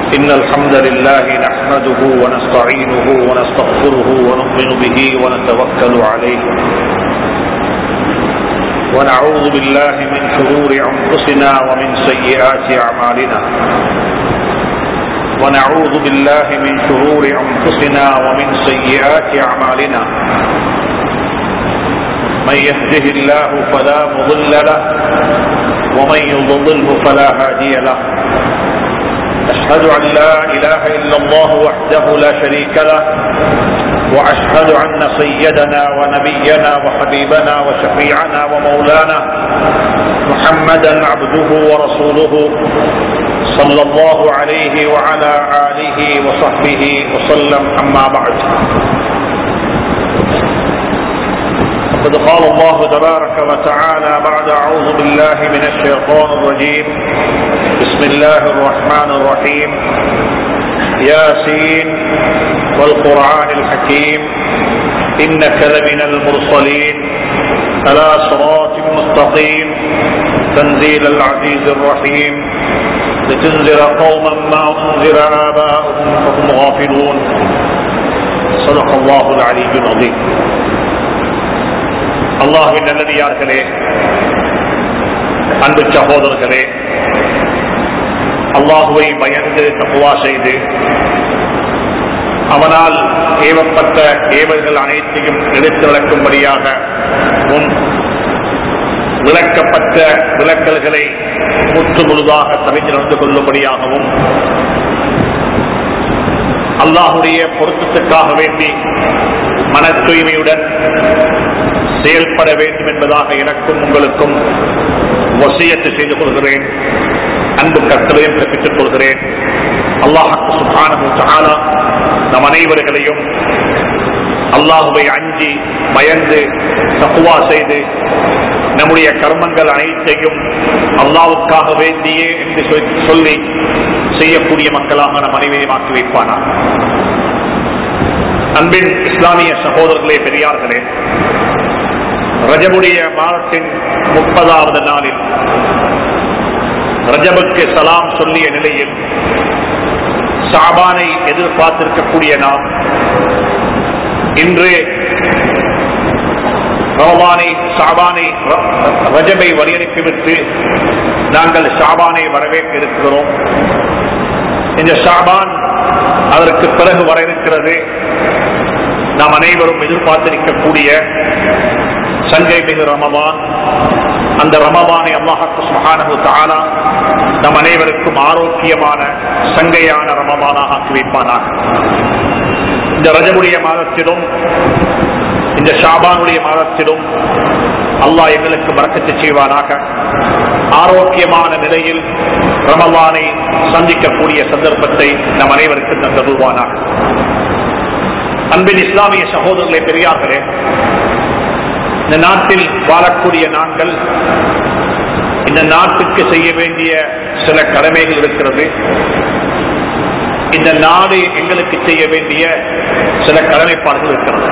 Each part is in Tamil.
إن الحمد لله نحمده ونستعينه ونستغفره ونؤمن به ونتوكل عليه ونعوذ بالله من شرور أنفسنا ومن سيئات أعمالنا ونعوذ بالله من شرور أنفسنا ومن سيئات أعمالنا من يهده الله فلا مضل له ومن يضلله فلا هادي له أشهد أن لا إله إلا الله وحده لا شريك له وأشهد أن سيدنا ونبينا وحبيبنا وشفيعنا ومولانا محمدا عبده ورسوله صلى الله عليه وعلى آله وصحبه وسلم أما بعد قد قال الله تبارك وتعالى بعد أعوذ بالله من الشيطان الرجيم بسم الله الرحمن الرحيم ياسين والقرآن الحكيم إنك لمن المرسلين على صراط مستقيم تنزيل العزيز الرحيم لتنذر قوما ما أنذر آباؤهم فهم غافلون صدق الله العلي العظيم அல்லாஹின் நல்லடியார்களே அன்பு சகோதரர்களே அல்லாஹுவை பயந்து தப்புவா செய்து அவனால் ஏவப்பட்ட ஏவல்கள் அனைத்தையும் எடுத்து விளக்கும்படியாக முன் விளக்கப்பட்ட விளக்கல்களை முற்று முழுதாக தவித்து நடந்து கொள்ளும்படியாகவும் அல்லாஹுடைய பொருத்தத்துக்காக வேண்டி மன தூய்மையுடன் செயல்பட வேண்டும் என்பதாக எனக்கும் உங்களுக்கும் வசியத்தை செய்து கொள்கிறேன் அன்பு கட்டளையும் கற்பித்துக் கொள்கிறேன் அல்லாஹுக்கு சுகான நம் அனைவர்களையும் அல்லாஹுவை அஞ்சி பயந்து தப்புவா செய்து நம்முடைய கர்மங்கள் அனைத்தையும் அல்லாவுக்காக வேண்டியே என்று சொல்லி செய்யக்கூடிய மக்களாக நம் அனைவரையும் ஆக்கி வைப்பானா அன்பின் இஸ்லாமிய சகோதரர்களே பெரியார்களே ரஜபுடைய மாதத்தின் முப்பதாவது நாளில் ரஜபுக்கு சலாம் சொல்லிய நிலையில் சாபானை எதிர்பார்த்திருக்கக்கூடிய நாம் இன்று ரவானை சாபானை ரஜபை வழியனுப்பிவிட்டு நாங்கள் ஷாபானை வரவேற்க இருக்கிறோம் இந்த ஷாபான் அதற்கு பிறகு வர இருக்கிறது நாம் அனைவரும் எதிர்பார்த்திருக்கக்கூடிய சங்கை மிகு ரமபான் அந்த ரமபானை அல்லாஹாக்கு சுகானு தானா நம் அனைவருக்கும் ஆரோக்கியமான சங்கையான ரமபானாக ஆக்கி வைப்பானாக இந்த ரஜமுடைய மாதத்திலும் இந்த ஷாபானுடைய மாதத்திலும் அல்லாஹ் எங்களுக்கு மறக்கத்தை செய்வானாக ஆரோக்கியமான நிலையில் ரமபானை சந்திக்கக்கூடிய சந்தர்ப்பத்தை நம் அனைவருக்கும் தந்தருவானாக அன்பின் இஸ்லாமிய சகோதரர்களே பெரியார்களே இந்த நாட்டில் வாழக்கூடிய நாங்கள் இந்த நாட்டுக்கு செய்ய வேண்டிய சில கடமைகள் இருக்கிறது இந்த நாடு எங்களுக்கு செய்ய வேண்டிய சில கடமைப்பாடுகள் இருக்கிறது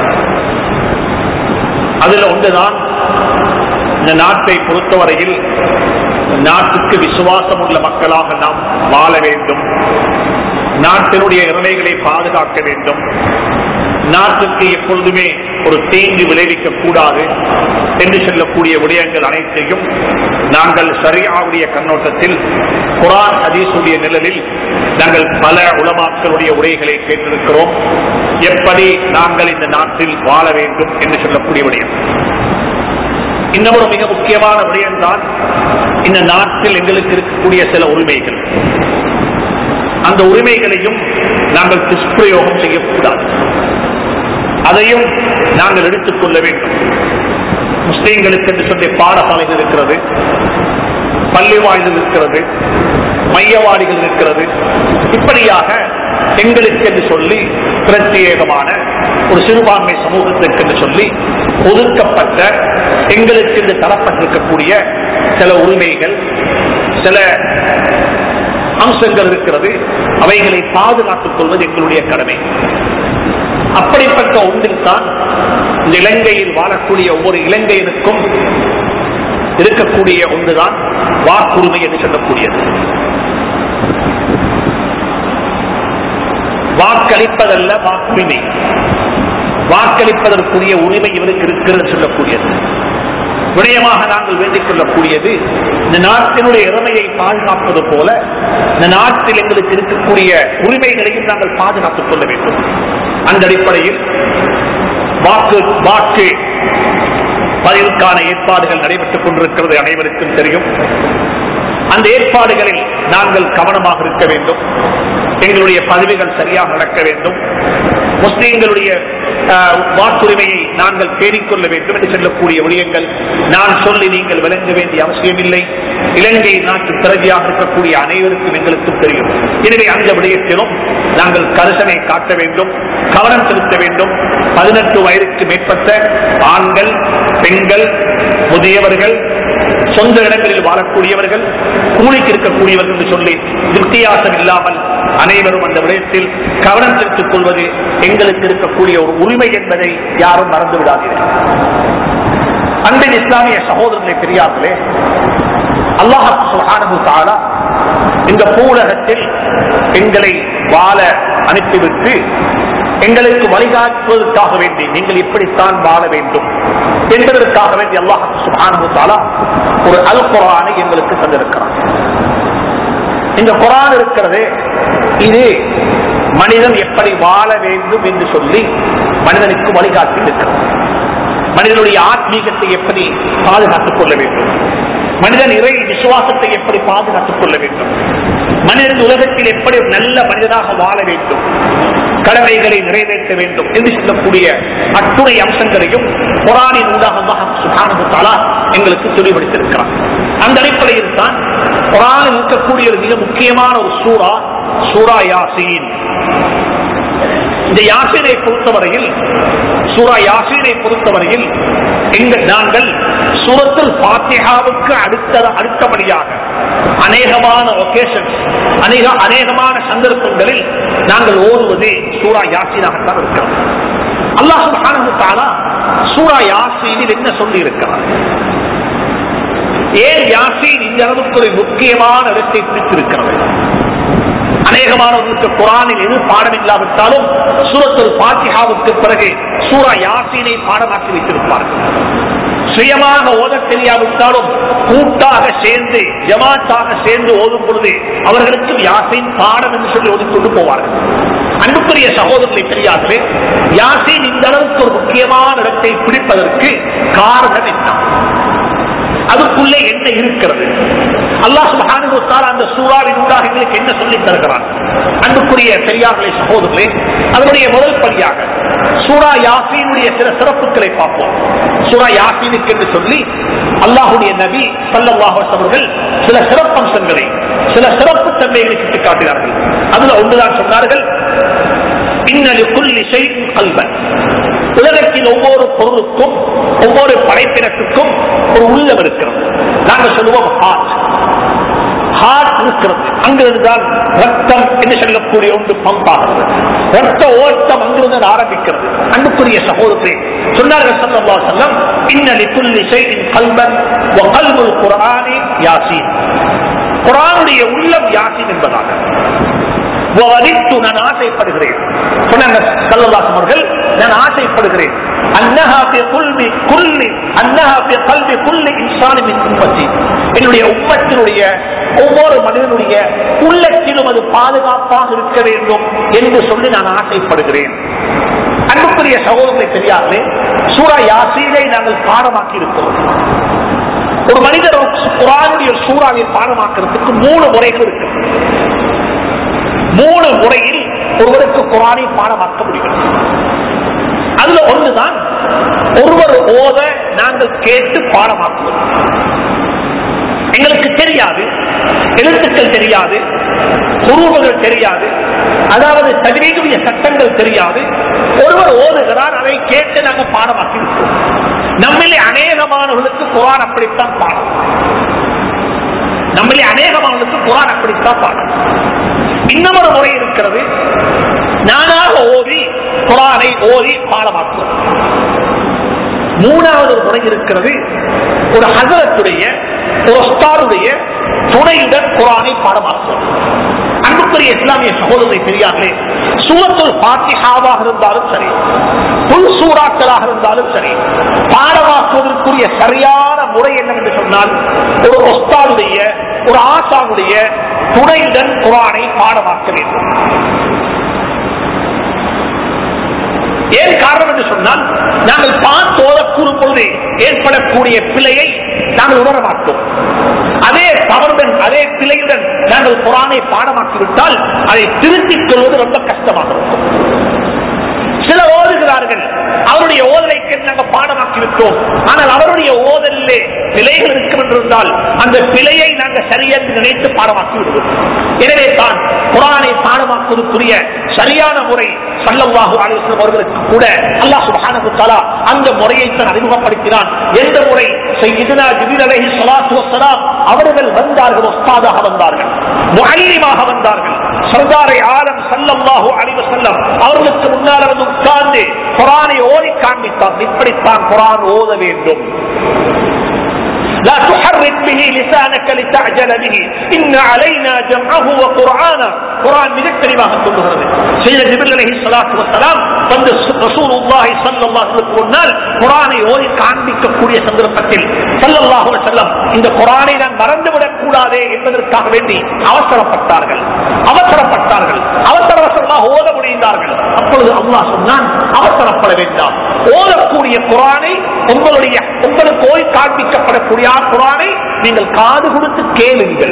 அதுல ஒன்றுதான் இந்த நாட்டை பொறுத்தவரையில் நாட்டுக்கு விசுவாசம் உள்ள மக்களாக நாம் வாழ வேண்டும் நாட்டினுடைய இறமைகளை பாதுகாக்க வேண்டும் நாட்டுக்கு எப்பொழுதுமே ஒரு தீங்கு விளைவிக்க கூடாது என்று சொல்லக்கூடிய விடயங்கள் அனைத்தையும் நாங்கள் சரியாவுடைய கண்ணோட்டத்தில் குரான் அதீசுடைய நிழலில் நாங்கள் பல உலமாக்களுடைய உரைகளை கேட்டிருக்கிறோம் எப்படி நாங்கள் இந்த நாட்டில் வாழ வேண்டும் என்று சொல்லக்கூடிய விடயம் இன்னொரு மிக முக்கியமான விடயம்தான் இந்த நாட்டில் எங்களுக்கு இருக்கக்கூடிய சில உரிமைகள் அந்த உரிமைகளையும் நாங்கள் துஷ்பிரயோகம் செய்யக்கூடாது அதையும் நாங்கள் எடுத்துக் கொள்ள வேண்டும் முஸ்லீம்களுக்கு என்று சொல்லி பாடசாலைகள் இருக்கிறது பள்ளி வாய்கள் இருக்கிறது மையவாடிகள் இருக்கிறது இப்படியாக எங்களுக்கு என்று சொல்லி பிரத்யேகமான ஒரு சிறுபான்மை சமூகத்திற்கு என்று சொல்லி ஒதுக்கப்பட்ட எங்களுக்கு என்று தரப்பட்டிருக்கக்கூடிய சில உரிமைகள் சில அம்சங்கள் இருக்கிறது அவைகளை பாதுகாத்துக் கொள்வது எங்களுடைய கடமை அப்படிப்பட்ட ஒன்றில் தான் இந்த இலங்கையில் வாழக்கூடிய ஒவ்வொரு இலங்கையனுக்கும் இருக்கக்கூடிய ஒன்றுதான் வாக்குரிமை என்று சொல்லக்கூடியது வாக்களிப்பதல்ல வாக்குரிமை வாக்களிப்பதற்குரிய உரிமை இவருக்கு இருக்கிறது சொல்லக்கூடியது விடயமாக நாங்கள் வேண்டிக் கொள்ளக்கூடியது இந்த நாட்டினுடைய இறமையை பாதுகாப்பது போல இந்த நாட்டில் எங்களுக்கு இருக்கக்கூடிய உரிமைகளையும் நாங்கள் பாதுகாத்துக் கொள்ள வேண்டும் அந்த அடிப்படையில் வாக்கு வாக்கு பதிவுக்கான ஏற்பாடுகள் நடைபெற்றுக் கொண்டிருக்கிறது அனைவருக்கும் தெரியும் அந்த ஏற்பாடுகளில் நாங்கள் கவனமாக இருக்க வேண்டும் எங்களுடைய பதவிகள் சரியாக நடக்க வேண்டும் முஸ்லீம்களுடைய ஆஹ், வாக்குரிமையை நாங்கள் பேணிக்கொள்ள வேண்டும் என்று சொல்லக்கூடிய விடயங்கள் நான் சொல்லி நீங்கள் விளங்க வேண்டிய அவசியமில்லை இலங்கை நாட்டு பிரதியாக இருக்கக்கூடிய அனைவருக்கும் எங்களுக்கும் தெரியும் எனவே அந்த விடயத்திலும் நாங்கள் கருசனை காட்ட வேண்டும் கவனம் செலுத்த வேண்டும் பதினெட்டு வயதுக்கு மேற்பட்ட ஆண்கள் பெண்கள் முதியவர்கள் சொந்த இடங்களில் வாழக்கூடியவர்கள் கூலிக்கு இருக்கக்கூடியவர்கள் என்று சொல்லி வித்தியாசம் இல்லாமல் அனைவரும் அந்த விடயத்தில் கவனம் செலுத்திக் கொள்வது எங்களுக்கு இருக்கக்கூடிய ஒரு உரிமை என்பதை யாரும் மறந்து விடாதீர்கள் அன்பின் இஸ்லாமிய சகோதரர்களை பெரியார்களே அல்லாஹ் சுப்ஹானஹு தஆலா இந்த பூலகத்தில் எங்களை வாழ அனுப்பிவிட்டு எங்களுக்கு வழிகாட்டுவதற்காக வேண்டி நீங்கள் இப்படித்தான் வாழ வேண்டும் என்பதற்காக வேண்டி அல்லாஹ் சுப்ஹானஹு தஆலா ஒரு அல் குர்ஆனை எங்களுக்கு தந்திருக்கிறார் இந்த குர்ஆன் இருக்கிறதே இது மனிதன் எப்படி வாழ வேண்டும் என்று சொல்லி மனிதனுக்கு வழிகாட்டி இருக்கிறது மனிதனுடைய ஆத்மீகத்தை எப்படி பாதுகாத்துக் கொள்ள வேண்டும் மனிதன் இறை விசுவாசத்தை எப்படி பாதுகாத்துக் கொள்ள வேண்டும் மனிதன் உலகத்தில் எப்படி ஒரு நல்ல மனிதனாக வாழ வேண்டும் கடமைகளை நிறைவேற்ற வேண்டும் என்று சொல்லக்கூடிய அத்துணை அம்சங்களையும் குரானின் ஊடாக அல்லாஹ் சுப்ஹானஹு வ தஆலா எங்களுக்கு தெளிவுபடுத்தியிருக்கிறார் அந்த அடிப்படையில் தான் குரானில் இருக்கக்கூடிய ஒரு மிக முக்கியமான ஒரு சூரா சூரா யாசீன் இந்த யாசீனை பொறுத்தவரையில் சூரா யாசீனை பொறுத்தவரையில் எங்க நாங்கள் சூரத்தில் பாத்தியாவுக்கு அடுத்த அடுத்தபடியாக அநேகமான ஒகேஷன் அநேக அநேகமான சந்தர்ப்பங்களில் நாங்கள் ஓதுவது சூரா யாசீனாகத்தான் இருக்கிறோம் அல்லாஹ் சுப்ஹானஹு வ தஆலா சூரா யாசீனில் என்ன சொல்லி இருக்கிறார் ஏன் யாசீன் இந்த அளவுக்கு ஒரு முக்கியமான இடத்தை பிடித்திருக்கிறது அநேகமானவர்களுக்கு குரானில் எது பாடம் இல்லாவிட்டாலும் சூரத்துல் பாத்திஹாவுக்கு பிறகு சூரா யாசீனை பாடமாக்கி வைத்திருப்பார்கள் சுயமாக ஓத தெரியாவிட்டாலும் கூட்டாக சேர்ந்து ஜமாத்தாக சேர்ந்து ஓதும் பொழுது அவர்களுக்கு யாசீன் பாடம் என்று சொல்லி ஓதிக்கொண்டு போவார்கள் அன்புக்குரிய சகோதரர்களை தெரியாதே யாசீன் இந்த அளவுக்கு ஒரு முக்கியமான இடத்தை பிடிப்பதற்கு காரணம் என்ன அதுக்குள்ளே என்ன இருக்கிறது அல்லாஹ் சுப்ஹானஹு வ தஆலா அந்த சூறாவின் ஊடாக எங்களுக்கு என்ன சொல்லித் தருகிறான் அன்புக்குரிய பெரியார்களே சகோதரர்களே அதனுடைய முதல் படியாக சூரா யாசீனுடைய சில சிறப்புகளை பார்ப்போம் சூரா யாசீனுக்கு என்று சொல்லி அல்லாஹுடைய நபி ஸல்லல்லாஹு அலைஹி அவர்கள் சில சிறப்பம்சங்களை சில சிறப்பு தன்மைகளை சுட்டிக் காட்டினார்கள் அதுல ஒன்றுதான் சொன்னார்கள் இன்னலி குல்லி ஷைஇன் கல்பன் உலகத்தில் ஒவ்வொரு பொருளுக்கும் ஒவ்வொரு படைப்பினத்துக்கும் ஒரு உள்ளம் இருக்கிறது நாங்கள் சொல்லுவோம் ஹார்ட் ஹார்ட் இருக்கிறது அங்கிருந்துதான் ரத்தம் என்று சொல்லக்கூடிய ஒன்று பம்பாகிறது ரத்த ஓட்டம் அங்கிருந்து ஆரம்பிக்கிறது அன்புக்குரிய சகோதரத்தை சொன்னார்கள் சல்லல்லாஹு அலைஹி வஸல்லம் இன்னலி குல்லி ஷைஇன் கல்பன் வ கல்புல் குர்ஆனி யாசீன் குர்ஆனுடைய உள்ளம் யாசீன் என்பதாக வரித்து நான் ஆசைப்படுகிறேன் சொன்னாங்க சல்லல்லாஹு அவர்கள் நான் ஆசைப்படுகிறேன் அன்னஹா ஃபி குல்பி குல்லி அன்னஹா ஃபி கல்பி குல்லி இன்சானி மின் உம்மத்தி என்னுடைய உம்மத்தினுடைய ஒவ்வொரு மனிதனுடைய உள்ளத்திலும் அது பாதுகாப்பாக இருக்க வேண்டும் என்று சொல்லி நான் ஆசைப்படுகிறேன் அன்புக்குரிய சகோதரர்களை தெரியாதே சூரா யாசீனை நாங்கள் பாடமாக்கி இருக்கிறோம் ஒரு மனிதர் குரானுடைய சூறாவை பாடமாக்குறதுக்கு மூணு முறைகள் இருக்கு மூணு முறையில் ஒருவருக்கு குரானை பாடமாக்க முடியும் அதுல ஒன்றுதான் ஒருவர் ஓத நாங்கள் கேட்டு பாடமாக்குவோம் எங்களுக்கு தெரியாது எழுத்துக்கள் தெரியாது குருவுகள் தெரியாது அதாவது தஜ்வீதுடைய சட்டங்கள் தெரியாது ஒருவர் ஓதுகிறார் அதை கேட்டு நாங்கள் பாடமாக்கி விட்டோம் நம்மிலே அநேகமானவர்களுக்கு குரான் அப்படித்தான் பாடம் நம்மிலே அநேகமானவர்களுக்கு குரான் அப்படித்தான் பாடம் இன்னமொரு முறை இருக்கிறது நானாக ஓதி குரானை ஓதி பாடமாக்குவோம் மூணாவது ஒரு முறை இருக்கிறது ஒரு ஹசரத்துடைய ஒரு ஒஸ்தாருடைய துணையுடன் குரானை பாடமாக்குவது அன்புக்குரிய இஸ்லாமிய சகோதரரை பெரியார்களே சூரத்துல் பாத்திஹாவாக இருந்தாலும் சரி புல் சூறாக்களாக இருந்தாலும் சரி பாடமாக்குவதற்குரிய சரியான முறை என்னவென்று சொன்னால் ஒரு ஒஸ்தாவுடைய ஒரு ஆசாவுடைய துணையுடன் குரானை பாடமாக்க வேண்டும் ஏன் காரணம் என்று சொன்னால் நாங்கள் பார்த்து ஓதக்கூறும் பொழுது ஏற்படக்கூடிய பிழையை நாங்கள் உணர மாட்டோம் அதே தவறுடன் அதே பிழையுடன் நாங்கள் குரானை பாடமாக்கிவிட்டால் அதை திருத்திக் கொள்வது ரொம்ப கஷ்டமாக இருக்கும் சில ஓதுகிறார்கள் அவருடைய ஓதலைக்கு நாங்கள் பாடமாக்கி விட்டோம் ஆனால் அவருடைய ஓதலிலே பிழைகள் இருக்கும் என்றிருந்தால் அந்த பிழையை நாங்கள் சரியென்று நினைத்து பாடமாக்கி விடுவோம் எனவே தான் குரானை பாடமாக்குவதற்குரிய சரியான முறை சல்லல்லாஹு அலைஹி வஸல்லம் அவர்களுக்கு கூட அல்லாஹ் சுப்ஹானஹு தஆலா அந்த முறையை தான் அறிமுகப்படுத்தினான் எந்த முறை சையதுனா ஜிப்ரீல் அலைஹி ஸலாத்து வஸலாம் அவர்கள் வந்தார்கள் உஸ்தாதாக வந்தார்கள் முஅல்லிமாக வந்தார்கள் சர்தாரை ஆலம் சல்லல்லாஹு அலைஹி வஸல்லம் அவர்களுக்கு முன்னால் வந்து உட்கார்ந்து குர்ஆனை ஓதி காண்பித்தார் இப்படித்தான் குர்ஆன் ஓத வேண்டும் لا تحرك به لسانك لتعجل به إن علينا جمعه وقرآنا குரான் மிக தெளிவாக சொல்லுகிறது செய்த ஜிபில் அலஹி சலாத்து வசலாம் வந்து ரசூலுல்லாஹி ஸல்லல்லாஹு அலைஹி முன்னால் குரானை ஓதி காண்பிக்கக்கூடிய சந்தர்ப்பத்தில் ஸல்லல்லாஹு அலைஹி வஸல்லம் இந்த குரானை நான் மறந்துவிடக் கூடாதே என்பதற்காக வேண்டி அவசரப்பட்டார்கள் அவசரப்பட்டார்கள் அவசர அவசரமாக ஓத முடிந்தார்கள் அப்பொழுது அல்லாஹ் சொன்னான் அவசரப்பட வேண்டாம் ஓதக்கூடிய குரானை உங்களுடைய உங்களுக்கு ஓய் காண்பிக்கப்படக்கூடிய குரானை நீங்கள் காது கொடுத்து கேளுங்கள்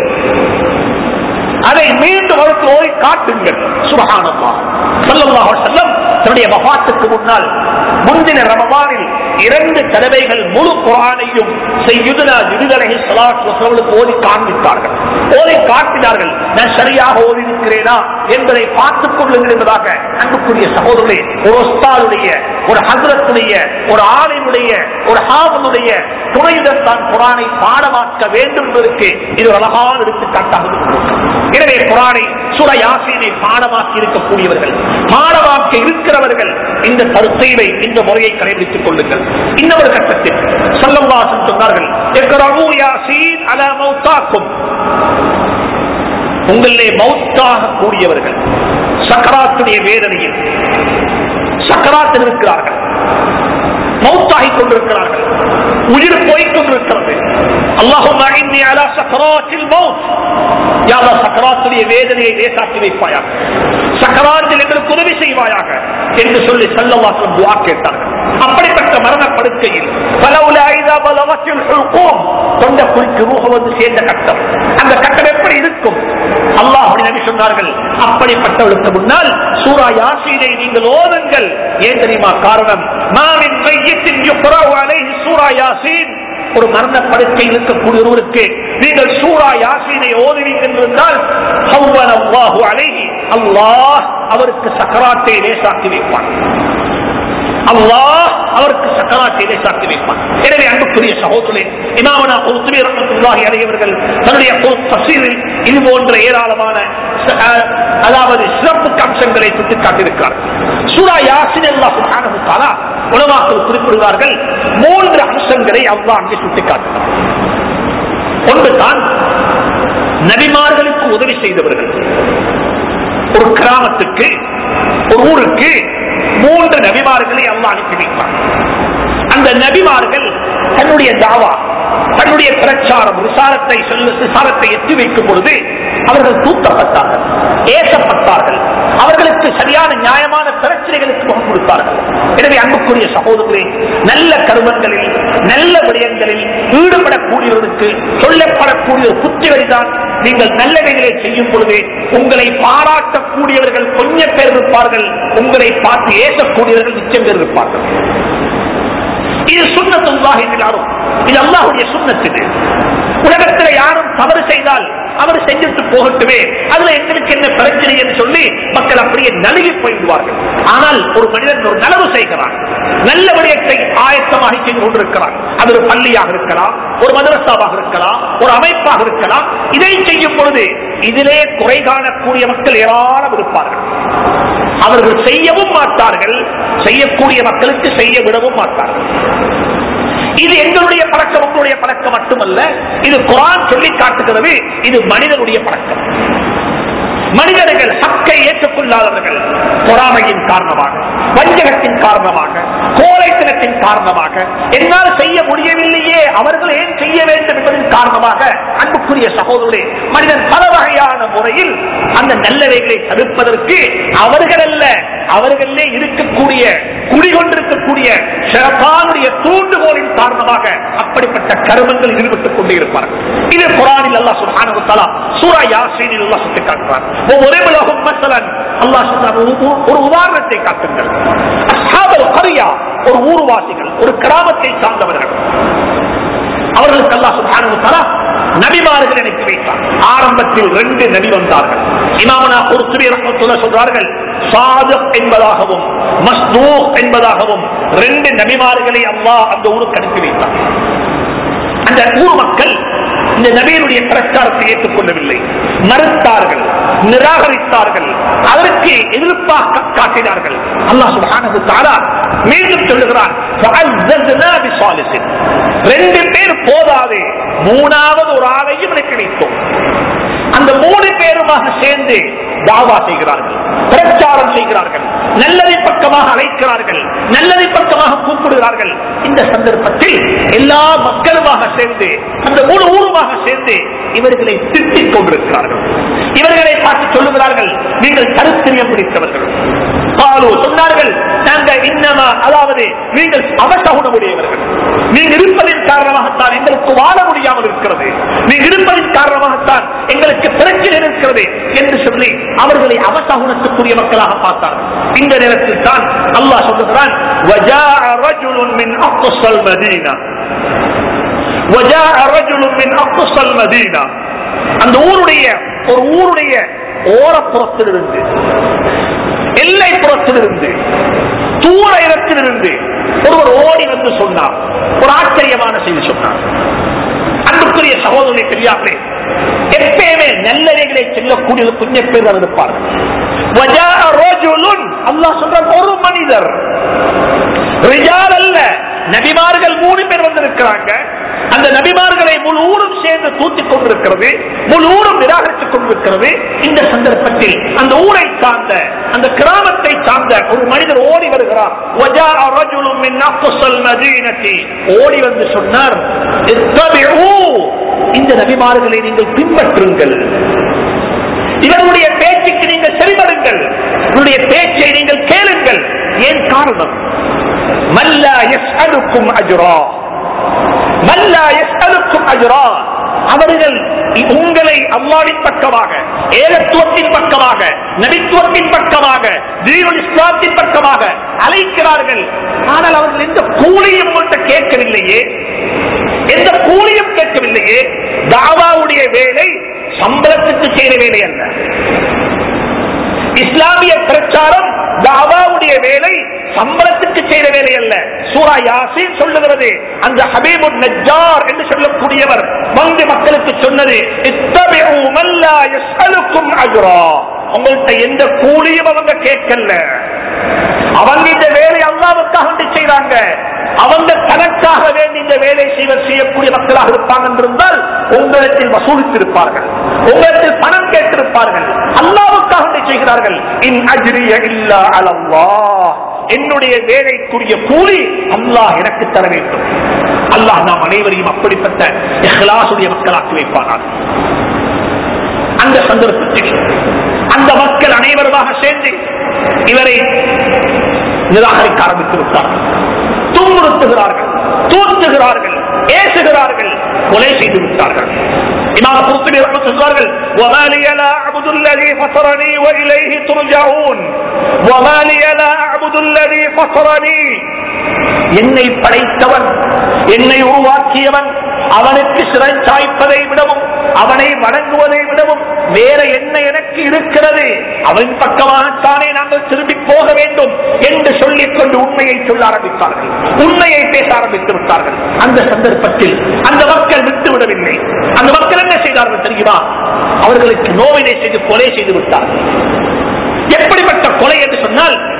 அதை மீண்டும் அவருக்கு ஓய் காட்டுங்கள் சுபகானம்மா சல்லல்லாஹு அலைஹி வஸல்லம் தன்னுடைய வஃபாத்துக்கு முன்னால் முந்தின ரமபானில் இரண்டு தடவைகள் முழு குரானையும் செய்யுதனா ஜிபிலி ஸலாத்து வஸல்லம் ஓதி காண்பித்தார்கள் ஓதி காட்டினார்கள் நான் சரியாக ஓதி இருக்கிறேனா என்பதை பார்த்துக் கொள்ளுங்கள் என்பதாக அன்புக்குரிய சகோதரர்களே ஒரு ஒஸ்தாலுடைய ஒரு ஹசரத்துடைய ஒரு ஆளினுடைய ஒரு ஹாவனுடைய துணையுடன் தான் குரானை பாடமாக்க வேண்டும் என்பதற்கு இது ஒரு அழகான எடுத்துக்காட்டாக இருக்கிறது. எனவே குரானை சுர யாசீனை பாடமாக்கி இருக்கக்கூடியவர்கள் பாடமாக்க இருக்கிறவர்கள் இந்த கருத்தைவை இந்த முறையை கடைபிடித்துக் கொள்ளுங்கள் இன்னொரு கட்டத்தில் சொல்லவாசன் சொன்னார்கள் "இக்ரவு யாசீன் அலா மௌத்தாக்கும்." உங்களிலே மௌத்தாக கூடியவர்கள் சக்கராத்துடைய வேதனையில் சக்கராத்தில் இருக்கிறார்கள் மௌத்தாகிக் கொண்டிருக்கிறார்கள் உயிர் போய்க் கொண்டிருக்கிறது அல்லாஹும் அஇன்னி அலா சக்கராத்தில் மௌத் யா அல்லாஹ் சக்கராத்துடைய வேதனையை லேசாக்கி வைப்பாயாக சக்கராத்தில் எங்களுக்கு உதவி செய்வாயாக என்று சொல்லி சல்லவாசம் துவா கேட்டார்கள் அப்படிப்பட்ட மரண படுக்கையில் பலவுல ஐதா பலவற்றில் ஹுல்கூம் தொண்ட குறிக்கு ரூஹ வந்து சேர்ந்த கட்டம் அந்த கட்டம் எப்படி இருக்கும் அல்லாஹ் நபி சொன்னார்கள் அப்படிப்பட்டவளுக்கு முன்னால் சூரா யாசீனை நீங்கள் ஓதுங்கள் ஏன் தெரியுமா காரணம் மாவின் மையத்தின் யுக்ராவு அலைஹி சூரா யாசீன் ஒரு மரண படுக்கையில் இருக்கக்கூடிய ஒருவருக்கு நீங்கள் சூரா யாசீனை ஓதுவீங்க என்றால் அல்லாஹு அலைஹி அல்லாஹ் அவருக்கு சக்கராத்தை லேசாக்கி வைப்பான் அல்லாஹ் அவருக்கு சக்கராத்தை லேசாக்கி வைப்பான் எனவே அன்புக்குரிய சகோதரே இமாமனா குருத்துவி ரஹ்மத்துல்லாஹி அலைஹி தன்னுடைய தஃசீரில் இது போன்ற ஏராளமான அஹ், அதாவது சிறப்பு அம்சங்களை சுட்டிக் காட்டியிருக்கிறார் சூரா யாசின் அல்லாஹ் சுப்ஹானஹு தஆலா உலமாக்கள் குறிப்பிடுவார்கள் மூன்று அம்சங்களை அல்லாஹ் அங்கே சுட்டிக்காட்டுகிறார் ஒன்று தான் நபிமார்களுக்கு உதவி செய்தவர்கள் ஒரு கிராமத்துக்கு ஒரு ஊருக்கு மூன்று நபிமார்களை அல்லாஹ் அனுப்பி வைப்பார் அந்த நபிமார்கள் தன்னுடைய தாவா தன்னுடைய பிரச்சாரம் விசாரத்தை சொல்ல விசாரத்தை எட்டி வைக்கும் பொழுது அவர்கள் தூக்கப்பட்டார்கள் ஏசப்பட்டார்கள் அவர்களுக்கு சரியான நியாயமான பிரச்சனைகளுக்கு முகம் கொடுத்தார்கள் எனவே அன்புக்குரிய சகோதரர்களே நல்ல கருமங்களில் நல்ல விடயங்களில் ஈடுபடக்கூடியவர்களுக்கு சொல்லப்படக்கூடிய ஒரு புத்திவரிதான் நீங்கள் நல்லவைகளை செய்யும் பொழுது உங்களை பாராட்டக்கூடியவர்கள் கொஞ்சம் பேர் இருப்பார்கள் உங்களை பார்த்து ஏசக்கூடியவர்கள் நிச்சயம் பேர் இருப்பார்கள் இது சுண்ணத்துல்லாஹ் எல்லாரும் இது அல்லாஹுடைய சுண்ணத்து இது உலகத்தில் யாரும் தவறு செய்தால் அவர் செஞ்சுட்டு போகட்டுமே அதுல எங்களுக்கு என்ன பிரச்சனை என்று சொல்லி மக்கள் அப்படியே நழுகி போய்விடுவார்கள் ஆனால் ஒரு மனிதன் ஒரு நலவு செய்கிறான் நல்ல விடயத்தை ஆயத்தமாக செய்து கொண்டிருக்கிறான் அது ஒரு பள்ளியாக இருக்கலாம் ஒரு மதரசாவாக இருக்கலாம் ஒரு அமைப்பாக இருக்கலாம் இதை செய்யும் பொழுது இதிலே குறை காணக்கூடிய மக்கள் ஏராளம் இருப்பார்கள் அவர்கள் செய்யவும் மாட்டார்கள் செய்யக்கூடிய மக்களுக்கு செய்ய விடவும் மாட்டார்கள் இது எங்களுடைய பழக்க பழக்கம் உங்களுடைய பழக்கம் மட்டுமல்ல இது குரான் சொல்லி காட்டுகிறது இது மனிதனுடைய பழக்கம் மனிதர்கள் ஹக்கை ஏற்றுக்கொள்ளாதவர்கள் பொறாமையின் காரணமாக வஞ்சகத்தின் காரணமாக கோழைத்தனத்தின் காரணமாக என்னால் செய்ய முடியவில்லையே அவர்கள் ஏன் செய்ய வேண்டும் என்பதன் காரணமாக அன்புக்குரிய சகோதரே மனிதன் பல வகையான முறையில் அந்த நல்லவைகளை தடுப்பதற்கு அவர்கள் அல்ல அவர்களே இருக்கக்கூடிய குடிகொண்டிருக்கக்கூடிய சிறப்பானுடைய தூண்டுகோலின் காரணமாக அப்படிப்பட்ட கருமங்கள் ஈடுபட்டுக் கொண்டே இருப்பார்கள் இது குரானில் அல்லாஹ் சுப்ஹானஹு வ தஆலா சூரா யாசீனில் அல்லாஹ் சுட்டி காட்டுறார் ஒவ்வொரு உலகம் மசலன் அல்லாஹ் சொல்றார் ஒரு உ- ஒரு உதாரணத்தை காட்டுங்கள் அஸ்ஹாபுல் கரியா ஒரு ஊர்வாசிகள் ஒரு கிராமத்தை சார்ந்தவர்கள் அவர்களுக்கு அல்லாஹ் சுப்ஹானஹு வ தஆலா நபிமார்கள் அனுப்பி வைத்தார் ஆரம்பத்தில் ரெண்டு நபி வந்தார்கள் இமாமனா குர்துபி ரஹ்மத்துல்லாஹ் சொல்றார்கள் சாதக் என்பதாகவும் மஸ்தூக் என்பதாகவும் ரெண்டு நபிமார்களை அல்லாஹ் அந்த ஊருக்கு அனுப்பி வைத்தார் அந்த ஊர் மக்கள் இந்த நபியினுடைய பிரச்சாரத்தை ஏற்றுக்கொள்ளவில்லை மறுத்தார்கள் நிராகரித்தார்கள் அதற்கு எதிர்ப்பாக காட்டினார்கள் அல்லாஹ் சுப்ஹானஹு தஆலா மீண்டும் சொல்லுகிறான் فَعَزَّزْنَا بِصَالِحٍ. ரெண்டு பேர் போதாது மூணாவது ஒரு ஆளையும் எனக்கு வைத்தோம் அந்த மூணு பேருமாக சேர்ந்து தாவா செய்கிறார்கள் பிரச்சாரம் செய்கிறார்கள் நல்லதை பக்கமாக அழைக்கிறார்கள் நல்லதை பக்கமாக கூப்பிடுகிறார்கள் இந்த சந்தர்ப்பத்தில் எல்லா மக்களுமாக சேர்ந்து அந்த முழு ஊருமாக சேர்ந்து இவர்களை திட்டிக் கொண்டிருக்கிறார்கள் இவர்களை பார்த்து சொல்லுகிறார்கள் நீங்கள் கருத்திரியம் பிடித்தவர்கள் பாலு சொன்னார்கள் நாங்க இன்னமா அதாவது நீங்கள் அவசகுணமுடையவர்கள் நீங்க இருப்பதின் காரணமாகத்தான் எங்களுக்கு வாழ முடியாமல் இருக்கிறது நீங்க இருப்பதின் காரணமாகத்தான் எங்களுக்கு பிரச்சனை இருக்கிறது என்று சொல்லி அவர்களை அவசகுணத்துக்குரிய மக்களாக பார்த்தார்கள் இந்த நேரத்தில் தான் அல்லாஹ் சொல்லுகிறான் وَجَاءَ رَجُلٌ مِّنْ أَقْصَى الْمَدِينَةِ وَجَاءَ رَجُلٌ مِّنْ أَقْصَى الْمَدِينَةِ அந்த ஊருடைய ஒரு ஊருடைய ஓரப்புறத்திலிருந்து எல்லை புறத்திலிருந்து தூர இடத்திலிருந்து ஒருவர் ஓடி வந்து சொன்னார் ஒரு ஆச்சரியமான செய்தி சொன்னார் அன்புக்குரிய சகோதரனை பெரியார்களே எப்பயுமே நல்லவைகளை செல்லக்கூடிய கொஞ்சம் பேர் தான் இருப்பார்கள் وَجَاءَ رَجُلٌ அல்லாஹ் சொல்றான் ஒரு மனிதர் ரிஜால் அல்ல நபிமார்கள் மூணு பேர் வந்திருக்கிறாங்க அந்த நபிமார்களை முழு ஊரும் சேர்ந்து தூத்திக் கொண்டிருக்கிறது முழு ஊரும் நிராகரித்துக் கொண்டிருக்கிறது இந்த சந்தர்ப்பத்தில் அந்த ஊரை சார்ந்த அந்த கிராமத்தை சார்ந்த ஒரு மனிதர் ஓடி வருகிறார் وَجَاءَ رَجُلٌ مِّنْ أَقْصَى الْمَدِينَةِ ஓடி வந்து சொன்னார் "இத்தபிஊ." இந்த நபிமார்களை நீங்கள் பின்பற்றுங்கள் இவருடைய பேச்சுக்கு நீங்கள் செவிமடுங்கள் இவருடைய பேச்சை நீங்கள் கேளுங்கள் ஏன் காரணம் மல்லா யஸ்அலுக்கும் அஜ்ரா மல்லா யஸ்அலுக்கும் அஜ்ரா அவர்கள் உங்களை அல்லாவின் பக்கமாக ஏகத்துவத்தின் பக்கமாக நபித்துவத்தின் பக்கமாக தீனுல் இஸ்லாத்தின் பக்கமாக அழைக்கிறார்கள் ஆனால் அவர்கள் எந்த கூலியும் உங்கள்கிட்ட கேட்கவில்லையே எந்த கூலியும் கேட்கவில்லையே தாவாவுடைய வேலை சம்பளத்துக்கு செய்த வேலை அல்ல இஸ்லாமிய பிரச்சாரம் தாவாவுடைய வேலை சம்பளத்துக்கு செய்த வேலை அல்ல சூரா யாசின் சொல்லுகிறது அந்த ஹபீபு நஜ்ஜார் என்று சொல்லக்கூடியவர் வந்து மக்களுக்கு சொன்னது "இத்தபிஉ மன் லா யஸ்அலுக்கும் அஜ்ரா." உங்கள்கிட்ட எந்த கூலியும் அவங்க கேட்கல அவங்க இந்த வேலை அல்லாவுக்காக வேண்டி செய்றாங்க அவங்க தனக்காக வேண்டி இந்த வேலை செய்வ செய்யக்கூடிய மக்களாக இருப்பாங்க என்றிருந்தால் உங்களிடத்தில் வசூலித்திருப்பார்கள் உங்களிடத்தில் பணம் கேட்டிருப்பார்கள் அல்லாவுக்காக வேண்டி செய்கிறார்கள் இன் அஜ்ரிய இல்லா அலல்லாஹ் என்னுடைய வேலைக்குரிய கூலி அல்லாஹ் எனக்கு தர வேண்டும் அல்லாஹ் நாம் அனைவரையும் அப்படிப்பட்ட இஹ்லாசுடைய மக்களாக்கி வைப்பானார் அந்த சந்தர்ப்பத்தில் அந்த மக்கள் அனைவருமாக சேர்ந்து இவரை நிராகரிக்க ஆரம்பித்து விட்டார்கள் துன்புறுத்துகிறார்கள் தூற்றுகிறார்கள் ஏசுகிறார்கள் கொலை செய்து விட்டார்கள் இமாம் குர்த்துபி ரஹ்மத்துல்லாஹி சொல்வார்கள் وما لي لا اعبد الذي فطرني واليه ترجعون وما لي لا اعبد الذي فطرني என்னை படைத்தவன் என்னை உருவாக்கியவன் அவனுக்கு சிறை சாய்ப்பதை விடவும் அவனை வணங்குவதை விடவும் வேற என்ன எனக்கு இருக்கிறது அவன் பக்கமாகத்தானே நாங்கள் திரும்பி போக வேண்டும் என்று சொல்லிக் கொண்டு உண்மையை சொல்ல ஆரம்பித்தார்கள் உண்மையை பேச ஆரம்பித்து விட்டார்கள் அந்த சந்தர்ப்பத்தில் அந்த மக்கள் விட்டு விடவில்லை அந்த மக்கள் என்ன செய்தார்கள் தெரியுமா அவர்களுக்கு நோவினை செய்து கொலை செய்து விட்டார்கள் எப்படிப்பட்ட கொலை என்று சொன்னால்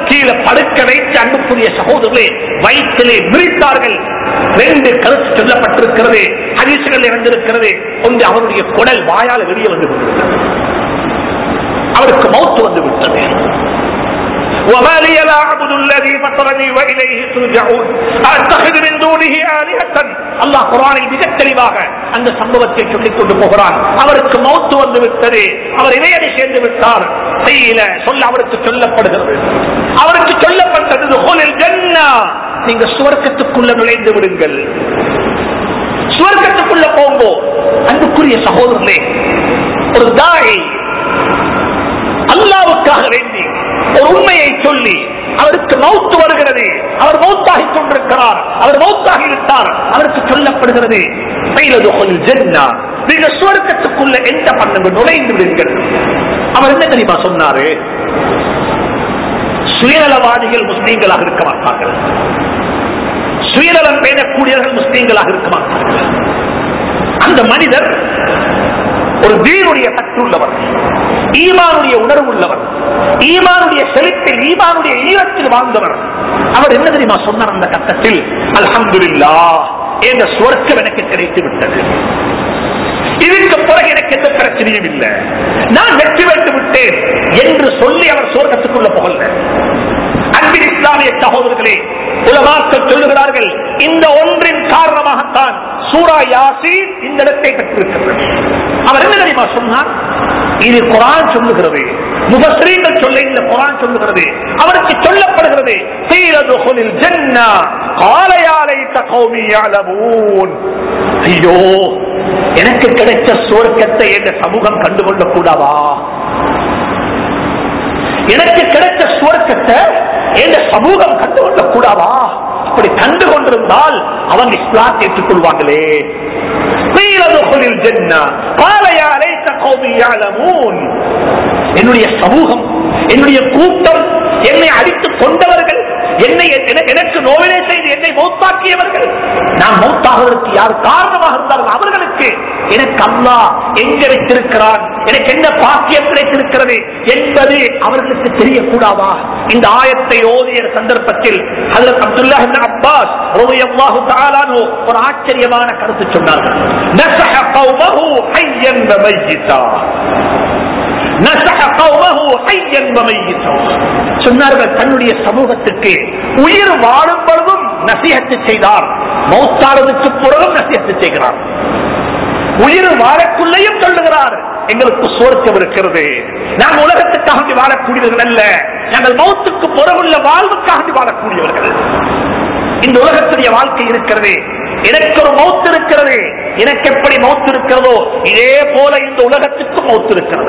கீழே படுக்க வைத்து அன்புக்குரிய சகோதரர்களே வயிற்றிலே விரித்தார்கள் ரெண்டு கருத்து சொல்லப்பட்டிருக்கிறது ஹதீசுகள் இறந்திருக்கிறது ஒன்று அவருடைய குடல் வாயால் வெளியே வந்து விட்டது. அவருக்கு மௌத்து வந்து விட்டது وما لي لا اعبد الذي فطرني واليه ترجعون اتخذ من دونه الهه அல்லாஹ் குரானில் மிக தெளிவாக அந்த சம்பவத்தை சொல்லிக் கொண்டு போகிறான் அவருக்கு மௌத்து வந்து விட்டது அவர் இணையடி சேர்ந்து விட்டார் செய்யல சொல்ல அவருக்கு சொல்லப்படுகிறது அவருக்கு சொல்லப்பட்டது துஹுலில் ஜன்னா நீங்க சுவர்க்கத்துக்குள்ள நுழைந்து விடுங்கள் சுவர்க்கத்துக்குள்ள போங்கோ அன்புக்குரிய சகோதரர்களே ஒரு தாய் அல்லாவுக்காக வேண்டி ஒரு உண்மையை சொல்லி அவருக்கு மௌத்து வருகிறது அவர் மௌத்தாகி கொண்டிருக்கிறார் அவர் மௌத்தாகி விட்டார் அவருக்கு சொல்லப்படுகிறது "கைலதுகுல் ஜன்னா." நீங்க சுவர்க்கத்துக்குள்ள எந்த பண்ணுங்க நுழைந்து விடுங்கள் அவர் என்ன தெரியுமா சொன்னாரு சுயநலவாதிகள் முஸ்லீம்களாக இருக்க மாட்டார்கள் சுயநலம் பேணக்கூடியவர்கள் முஸ்லீம்களாக இருக்க மாட்டார்கள் அந்த மனிதர் ஒரு தீனுடைய சற்றுள்ளவர் ஈமானுடைய உணர்வு உள்ளவர் ஈமானுடைய செழிப்பில் ஈமானுடைய ஈரத்தில் வாழ்ந்தவர் அவர் என்ன தெரியுமா சொன்னார் அந்த கட்டத்தில் அல்ஹம்துலில்லா என்ற சுவர்க்கம் எனக்கு கிடைத்து விட்டது இதற்கு பிறகு எனக்கு எந்த பிரச்சனையும் இல்லை நான் வெற்றி பெற்று விட்டேன் என்று சொல்லி அவர் சுவர்க்கத்துக்குள்ள புகழ்ந்த அன்பின் இஸ்லாமிய சகோதரர்களே உலமாக்கள் சொல்லுகிறார்கள் இந்த ஒன்றின் காரணமாகத்தான் சூரா யாசீன் இந்த இடத்தை பெற்றிருக்கிறது அவர் என்ன தெரியுமா சொன்னார் இது குரான் சொல்லுகிறது முகஸ்ரீகள் சொல்ல இந்த குரான் சொல்லுகிறது அவருக்கு சொல்லப்படுகிறது "சீரதுகுலில் ஜன்னா, கால யா லைத்த கௌமி யஅலமூன்." ஐயோ எனக்கு கிடைச்ச சுவர்க்கத்தை என்ற சமூகம் கண்டுகொள்ள கூடாதா எனக்கு கிடைச்ச சுவர்க்கத்தை என்ற சமூகம் கண்டுகொள்ள கூடாதா அப்படி கண்டு கொண்டிருந்தால் அவங்க இஸ்லாத்தை ஏற்றுக்கொள்வாங்களே قيل ادخل الجنة قال يا ليت قومي يعلمون என்னுடைய சமூகம் என்னுடைய கூட்டம் என்னை அடித்துக் கொண்டவர்கள் என்னை என- எனக்கு நோவினை செய்து என்னை மௌத்தாக்கியவர்கள் நான் மௌத்தாகுவதற்கு யார் காரணமாக இருந்தாலும் அவர்களுக்கு எனக்கு அல்லாஹ் எங்க வைத்திருக்கிறான் எனக்கு என்ன பாக்கியம் கிடைத்திருக்கிறது என்பது அவர்களுக்கு தெரியக்கூடாதா இந்த ஆயத்தை ஓதிய சந்தர்ப்பத்தில் ஹஜரத் அப்துல்லாஹ் இப்னு அப்பாஸ் ரலியல்லாஹு தஆலா அன்ஹு ஒரு ஆச்சரியமான கருத்து சொன்னார்கள் நஸஹ கௌமஹு ஹய்யன் வ மையிதா நஸஹ கௌமஹு ஹய்யன் வ மையிதா சொன்னார்கள் தன்னுடைய சமூகத்துக்கு உயிர் வாழும் பொழுதும் நசிஹத்து செய்தார் மௌத்தானதுக்கு பிறகும் நசிஹத்து செய்கிறார் உயிர் வாழக்குள்ளேயும் சொல்லுகிறார் எங்களுக்கு சுவர்க்கம் இருக்கிறது நாங்கள் உலகத்துக்காக வேண்டி வாழக்கூடியவர்கள் அல்ல நாங்கள் மௌத்துக்கு புறமுள்ள வாழ்வுக்காக வேண்டி வாழக்கூடியவர்கள் இந்த உலகத்துடைய வாழ்க்கை இருக்கிறது எனக்கு ஒரு மௌத்து இருக்கிறது எனக்கு எப்படி மௌத்து இருக்கிறதோ இதே போல இந்த உலகத்துக்கு மௌத்து இருக்கிறது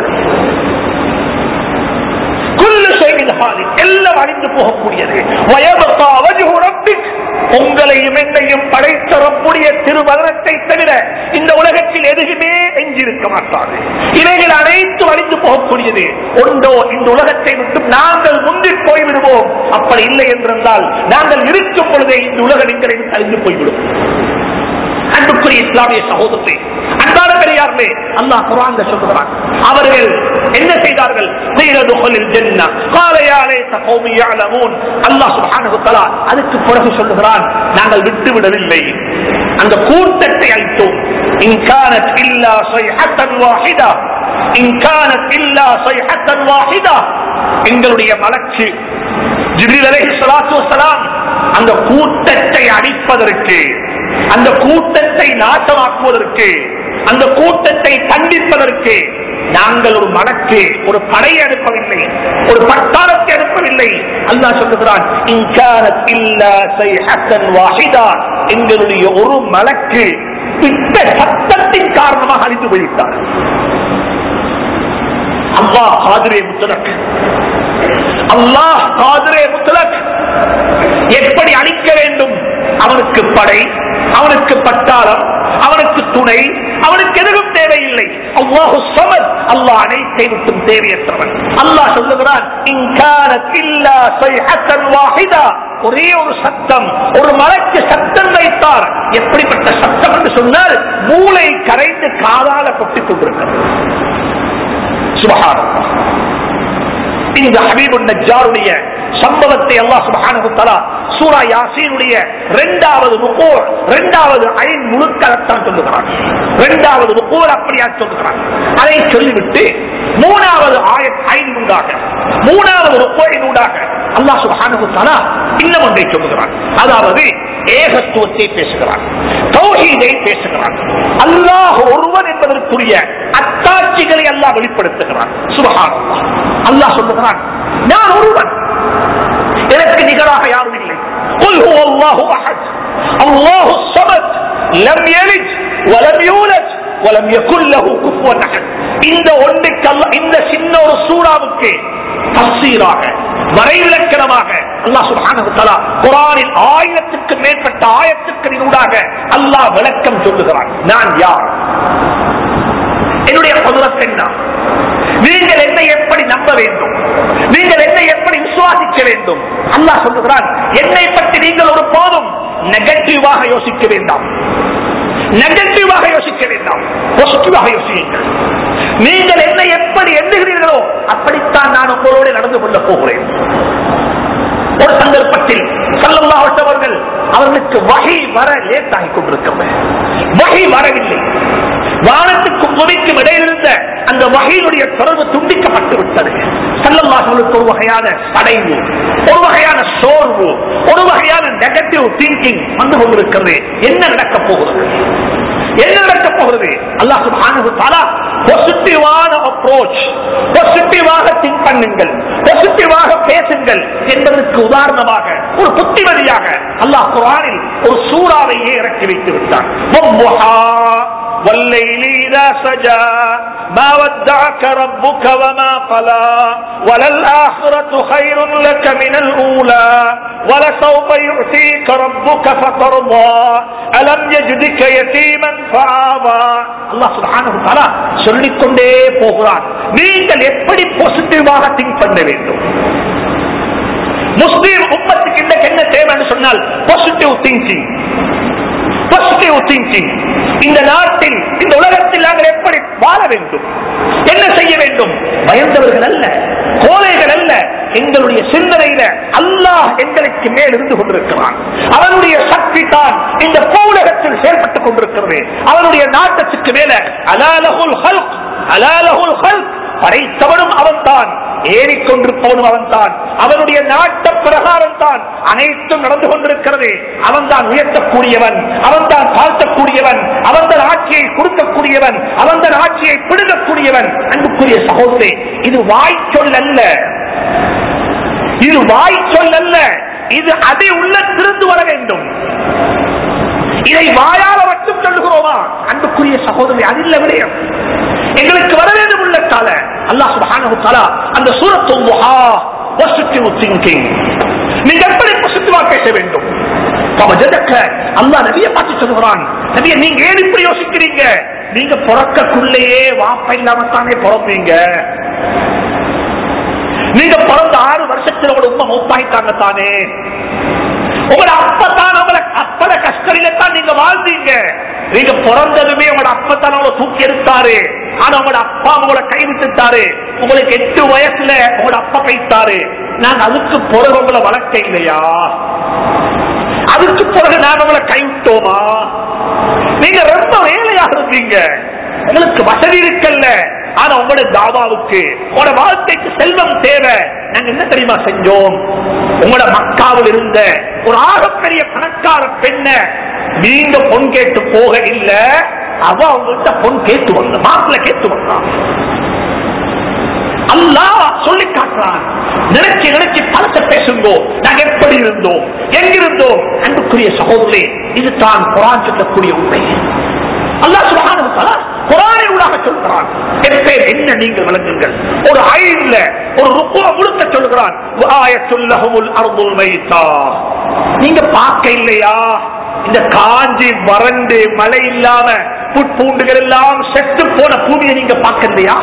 குல்லு ஷைஇன் ஹாலிக் எல்லாம் அழிந்து போகக்கூடியது வயபகா வஜ்ஹு ரப்பிக் உங்களையும் என்னையும் படைத்தரக்கூடிய திருவதனத்தை தவிர இந்த உலகத்தில் எதுவுமே எஞ்சிருக்க மாட்டாது இவைகள் அனைத்தும் அழிந்து போகக்கூடியது ஒன்றோ இந்த உலகத்தை விட்டு நாங்கள் முந்தி போய்விடுவோம் அப்படி இல்லை என்றிருந்தால் நாங்கள் இருக்கும் பொழுதே இந்த உலகம் எங்களை விட்டு அழிந்து போய்விடும் அன்புக்குரிய இஸ்லாமிய சகோதரத்தை அன்பான பெரியார்களே அல்லாஹ் குரான் சொல்கிறான் அவர்கள் என்ன செய்தார்கள் சீரதுகளில் ஜென்னா காலையாலே தகோமி யாலமூன் அல்லாஹ் சுப்ஹானஹு தஆலா அதுக்கு பிறகு சொல்லுகிறான் நாங்கள் விட்டு விடவில்லை அந்த கூட்டத்தை அழித்தோம் இன் கானத் இல்லா ஸைஹத்தன் வாஹிதா இன் கானத் இல்லா ஸைஹத்தன் வாஹிதா எங்களுடைய மலக்கு ஜிப்ரீல் அலைஹிஸ்ஸலாத்து வஸ்ஸலாம் அந்த கூட்டத்தை அழிப்பதற்கு அந்த கூட்டத்தை நாசமாக்குவதற்கு அந்த கூட்டத்தை கண்டிப்பதற்கு நாங்கள் ஒரு மடக்கு ஒரு படையை அனுப்பவில்லை ஒரு பட்டாளத்தை அனுப்பவில்லை அல்லாஹ் சொல்லுகிறான் "இன் கானத் இல்லா ஸைஹத்தன் வாஹிதா." எங்களுடைய ஒரு மலக்கு பித்த சத்தத்தின் காரணமாக அழிந்து போய்விட்டார் அல்லாஹ் காதிரே முத்தலக் அல்லாஹ் காதிரே முத்தலக் எப்படி அழிக்க வேண்டும் அவனுக்கு படை அவனுக்கு பட்டாளம் அவனுக்கு துணை அவனுக்கு எதுவும் தேவையில்லை அல்லாஹு சமத் அல்லாஹ் அனைத்தை விட்டும் தேவையற்றவன் அல்லாஹ் சொல்லுகிறான் "இன் கானத் இல்லா ஸைஹத்தன் வாஹிதா." ஒரே ஒரு சத்தம் ஒரு மலைக்கு சத்தம் வைத்தார் எப்படிப்பட்ட சத்தம் என்று சொன்னால் மூளை கரைந்து காதால கொட்டிக் கொண்டிருக்கிறது சுபஹானல்லாஹ் இந்த ஹபீபு நஜாருடைய சம்பவத்தை அல்லாஹ் சுப்ஹானஹு தஆலா சூரா யாசீனுடைய இரண்டாவது ருக்கூ இரண்டாவது ஐன் முழுக்கத்தான் சொல்லுகிறான் இரண்டாவது ருக்கூ அப்படியா சொல்லுகிறான் அதை சொல்லிவிட்டு மூணாவது ஆயத் ஐநூடாக மூணாவது ருக்கோயினூடாக அல்லாஹ் சுப்ஹானஹு தஆலா இன்னும் ஒன்றை சொல்லுகிறான் அதாவது ஏகத்துவத்தை பேசுகிறான் தௌஹீதை பேசுகிறான் அல்லாஹ் ஒருவன் என்பதற்குரிய அத்தாட்சிகளை அல்லாஹ் வெளிப்படுத்துகிறான் சுபஹானல்லாஹ் அல்லாஹ் சொல்லுகிறான் நான் ஒருவன் எனக்கு நிகராக யாரும் இல்லை قل هو الله احد الله الصمد لم يلد ولم يولد ولم يكن له كفوا احد இந்த ஒன்றுக்கு அல்ல இந்த சின்ன ஒரு சூறாவுக்கு தப்சீராக வரைவிலக்கணமாக அல்லாஹ் சுப்ஹானஹு தஆலா குர்ஆனில் ஆயிரத்துக்கு மேற்பட்ட ஆயத்துக்களினூடாக அல்லாஹ் விளக்கம் சொல்லுகிறான் நான் யார் என்னுடைய குதிரத் என்ன நீங்கள் என்னை எப்படி நம்ப வேண்டும் நீங்கள் என்னை எப்படி விசுவாசிக்க வேண்டும் அல்லாஹ் சொல்லுகிறான் என்னை பற்றி நீங்கள் ஒரு போதும் நெகட்டிவாக யோசிக்க வேண்டாம் நெகட்டிவாக யோசிக்க வேண்டாம் பாசிட்டிவாக யோசியுங்கள் நீங்கள் என்னை எப்படி எண்ணுகிறீர்களோ அப்படித்தான் நான் உங்களோடு நடந்து கொள்ள போகிறேன் ஒரு சந்தர்ப்பத்தில் சல்லல்லாஹர்கள் அவர்களுக்கு வகை வர லேட் ஆகி கொண்டிருக்கிறது வகை வரவில்லை வானத்துக்கும் பூமிக்கும் இடையில் இருந்த அந்த வகையினுடைய தொடர்பு துண்டிக்கப்பட்டு விட்டது சல்லல்லாஹர்களுக்கு ஒரு வகையான அடைவு ஒரு வகையான சோர்வு ஒரு வகையான நெகட்டிவ் திங்கிங் வந்து கொண்டிருக்கிறது என்ன நடக்கப் போகிறது என்ன நடக்க போகிறது அல்லாஹ் சுப்ஹானஹு தஆலா பாசிட்டிவான அப்ரோச் பாசிட்டிவாக திங்க் பண்ணுங்கள் பாசிட்டிவாக பேசுங்கள் என்பதற்கு உதாரணமாக ஒரு புத்திமதியாக அல்லாஹ் குர்ஆனில் ஒரு சூறாவையே இறக்கி வைத்து விட்டான் வம்முஹா والليل إذا سجى ما ودعك ربك وما قلى وللآخرة خير لك من الأولى ولسوف يؤتيك ربك فترضى ألم يجدك يتيما فآوى الله سبحانه وتعالى சொல்லிக் கொண்டே போகிறான் நீங்கள் எப்படி பாசிட்டிவாக திங்க் பண்ண வேண்டும் முஸ்லீம் உம்மத்துக்கு இன்றைக்கு என்ன தேவைன்னு சொன்னால் பாசிட்டிவ் திங்கிங் பாசிட்டிவ் திங்கிங் இந்த நாட்டில் இந்த உலகத்தில் நாங்கள் எப்படி வாழ வேண்டும் என்ன செய்ய வேண்டும் பயந்தவர்கள் அல்ல கோழைகள் அல்ல எங்களுடைய சிந்தனையில அல்லாஹ் எங்களுக்கு மேல் இருந்து கொண்டிருக்கிறான் அவனுடைய சக்தி தான் இந்த பூலகத்தில் செயல்பட்டுக் கொண்டிருக்கிறது அவனுடைய நாட்டத்துக்கு மேல அலாலகுல் ஹல்க் அலாலகுல் ஹல்க் படைத்தவனும் அவன்தான் ஏறிக்கொண்டிருப்பவனும் அவன்தான் அவனுடைய நாட்ட பிரகாரம் தான் அனைத்தும் நடந்து கொண்டிருக்கிறது அவன்தான் உயர்த்தக்கூடியவன் அவன்தான் தாழ்த்தக்கூடியவன் அவன்தான் ஆட்சியை கொடுக்கக்கூடியவன் அவன்தான் ஆட்சியை பிடுங்கக்கூடியவன் அன்புக்குரிய சகோதரே இது வாய் சொல் அல்ல இது வாய் சொல் அல்ல இது அதை உள்ளத்திலிருந்து வர வேண்டும் இதை வாயால மட்டும் சொல்லுகிறோமா அன்புக்குரிய சகோதரி அதில் விடயம் எங்களுக்கு வர வேண்டும் உள்ளத்தால அல்லாஹ் சுப்ஹானஹு தஆலா அந்த சூரத்து துஹா பாசிட்டிவ் திங்கிங் நீங்க எப்படி பாசிட்டிவா பேச வேண்டும் பவஜதக்க அல்லாஹ் நபியை பார்த்து சொல்கிறான் நபியை நீங்க ஏன் இப்படி யோசிக்கிறீங்க நீங்க பிறக்கக்குள்ளேயே வாப்பா இல்லாம தானே பிறந்தீங்க நீங்க பிறந்த ஆறு வருஷத்துல உங்களோட உண்மை மூத்தாயிட்டாங்க தானே உங்களோட அப்பத்தான் உங்களை அப்பட கஷ்டரில தான் நீங்க வாழ்ந்தீங்க நீங்க பிறந்ததுமே உங்களோட அப்பத்தான் உங்களை தூக்கி எடுத்தாரு ஆனா உங்களோட அப்பா உங்களை கைவிட்டுட்டாரு உங்களுக்கு எட்டு வயசுல உங்களோட அப்பா கைத்தாரு நாங்க அதுக்கு பிறகு உங்களை வளர்க்க இல்லையா அதுக்கு பிறகு நாங்க உங்களை கைவிட்டோமா நீங்க ரொம்ப வேலையாக இருந்தீங்க உங்களுக்கு வசதி இருக்கல்ல ஆனா உங்களோட தாவாவுக்கு உங்களோட வாழ்க்கைக்கு செல்வம் தேவை நாங்க என்ன தெரியுமா செஞ்சோம் உங்களோட மக்காவில் இருந்த ஒரு ஆகப்பெரிய பணக்கார பெண்ண நீங்க பொன் கேட்டு போக இல்ல அவ அவங்கள்ட்ட பொன் கேட்டு வந்த மாப்பிள்ள கேட்டு வந்தான் அல்லாஹ் சொல்லி காட்டுறான் நினைச்சு நினைச்சு பணத்தை பேசுங்கோ நாங்க எப்படி இருந்தோம் எங்கிருந்தோம் அன்புக்குரிய சகோதரே இது தான் குரான் சொல்லக்கூடிய உண்மை அல்லாஹ் சுப்ஹானஹு வ தஆலா குர்ஆனின் ஊடாக சொல்கிறான் எப்பேர் என்ன நீங்கள் விளங்குங்கள் ஒரு ஐன்ல ஒரு ருக்குவ முழுக்க சொல்கிறான் ஆயத்துல் லஹுமுல் அர்துல் மைத்தா நீங்க பார்க்க இல்லையா இந்த காஞ்சி வறண்டு மழை இல்லாம புட்பூண்டுகள் எல்லாம் செத்து போன பூமியை நீங்க பார்க்க இல்லையா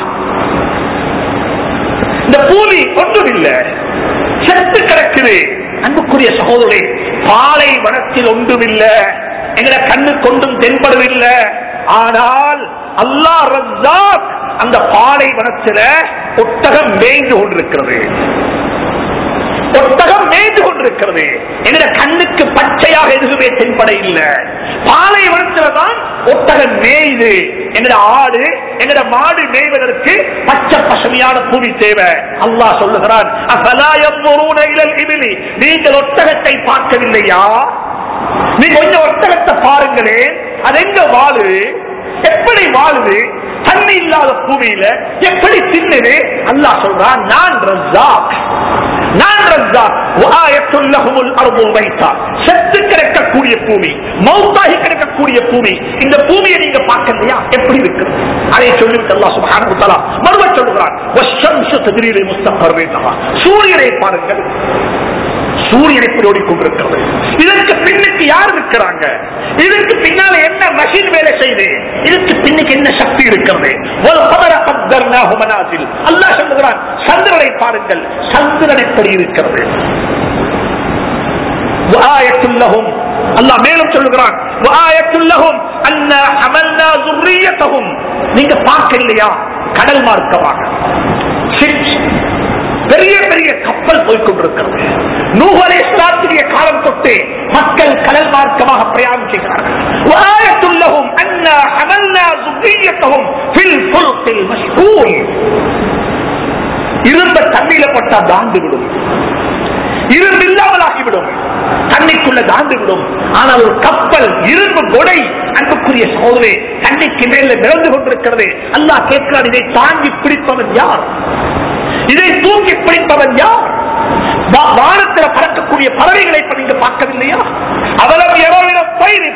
இந்த பூமி ஒன்றும் இல்ல செத்து கிடக்குது அன்புக்குரிய சகோதரே பாலை வனத்தில் ஒன்றும் இல்ல எங்களை கண்ணு கொண்டும் தென்படவில்லை ஆனால் அல்லாஹ் ரஸாக் அந்த பாலை வனத்தில ஒட்டகம் மேய்ந்து கொண்டிருக்கிறது ஒட்டகம் இருக்கிறது எங்கட கண்ணுக்கு பச்சையாக எதுவுமே தென்பட இல்லை பாலைவனத்துலதான் ஒட்டகம் மேயுது எங்கட ஆடு எங்கட மாடு மேய்வதற்கு பச்சை பசுமையான பூமி தேவை அல்லாஹ் சொல்லுகிறான் அஃபலா யன்ظرون இலல் இபிலி நீங்கள் ஒட்டகத்தை பார்க்கவில்லையா நீ கொஞ்சம் ஒட்டகத்தை பாருங்களேன் அது எங்க வாழுது எப்படி வாழுது தண்ணி இல்லாத பூமியில எப்படி தின்னுது அல்லாஹ் சொல்றான் நான் ரஸ்ஸாக் நான் ரஸ்ஸாக் வஆயத்துல் லஹுமுல் அர்து மைத்தா செத்து கிடக்கக்கூடிய பூமி மௌத்தாகி கிடக்கக்கூடிய பூமி இந்த பூமியை நீங்க பார்க்கலையா எப்படி இருக்கு அதை சொல்லிவிட்டு அல்லாஹ் சுப்ஹானஹு வ தஆலா மறுப சொல்கிறான் வஷ்ஷம்சு தஜ்ரீ லிமுஸ்தகர் சூரியனை பாருங்கள் சூரியனை இப்படி ஓடிக்கொண்டிருக்கிறது இதற்கு பின்னுக்கு யார் இருக்கிறாங்க இதற்கு பின்னால என்ன மஷின் வேலை செய்து இதற்கு பின்னுக்கு என்ன சக்தி இருக்கிறது ஒரு கமர கத்தர்னாஹு மனாசில் அல்லாஹ் சொல்லுகிறான் சந்திரனை பாருங்கள் சந்திரன் எப்படி இருக்கிறது வஆயத்துல்லஹும் அல்லாஹ் மேலும் சொல்லுகிறான் வஆயத்துல்லஹும் அன்னா ஹமல்னா ذُرِّيَّتَهُم நீங்க பார்க்கலையா கடல் மார்க்கமாக Ships. பெரிய பெரிய கப்பல் போய்கொண்டிருக்கிறது நூகலை இஸ்லாத்திரிய காலம் தொட்டு மக்கள் கடல் மார்க்கமாக பிரயாணம் செய்கிறார்கள் وآيةُ أنا حملنا ذريتهم في الفلق المشحون இரும்ப தண்ணியில பட்டா தாண்டு விடும் இரும்பு இல்லாமல் ஆகிவிடும் தண்ணிக்குள்ள தாண்டு விடும் ஆனால் ஒரு கப்பல் இரும்பு கொடை அன்புக்குரிய சோதனை தண்ணிக்கு மேல மிதந்து கொண்டிருக்கிறது அல்லாஹ் கேட்கிறார் இதை தாங்கி பிடிப்பவன் யார் இதை தூக்கி பிடிப்பவன் யார் வா- வானத்துல பறக்கக்கூடிய பறவைகளை இப்ப நீங்க பார்க்கவில்லையா அவலம் இரவின பயிர்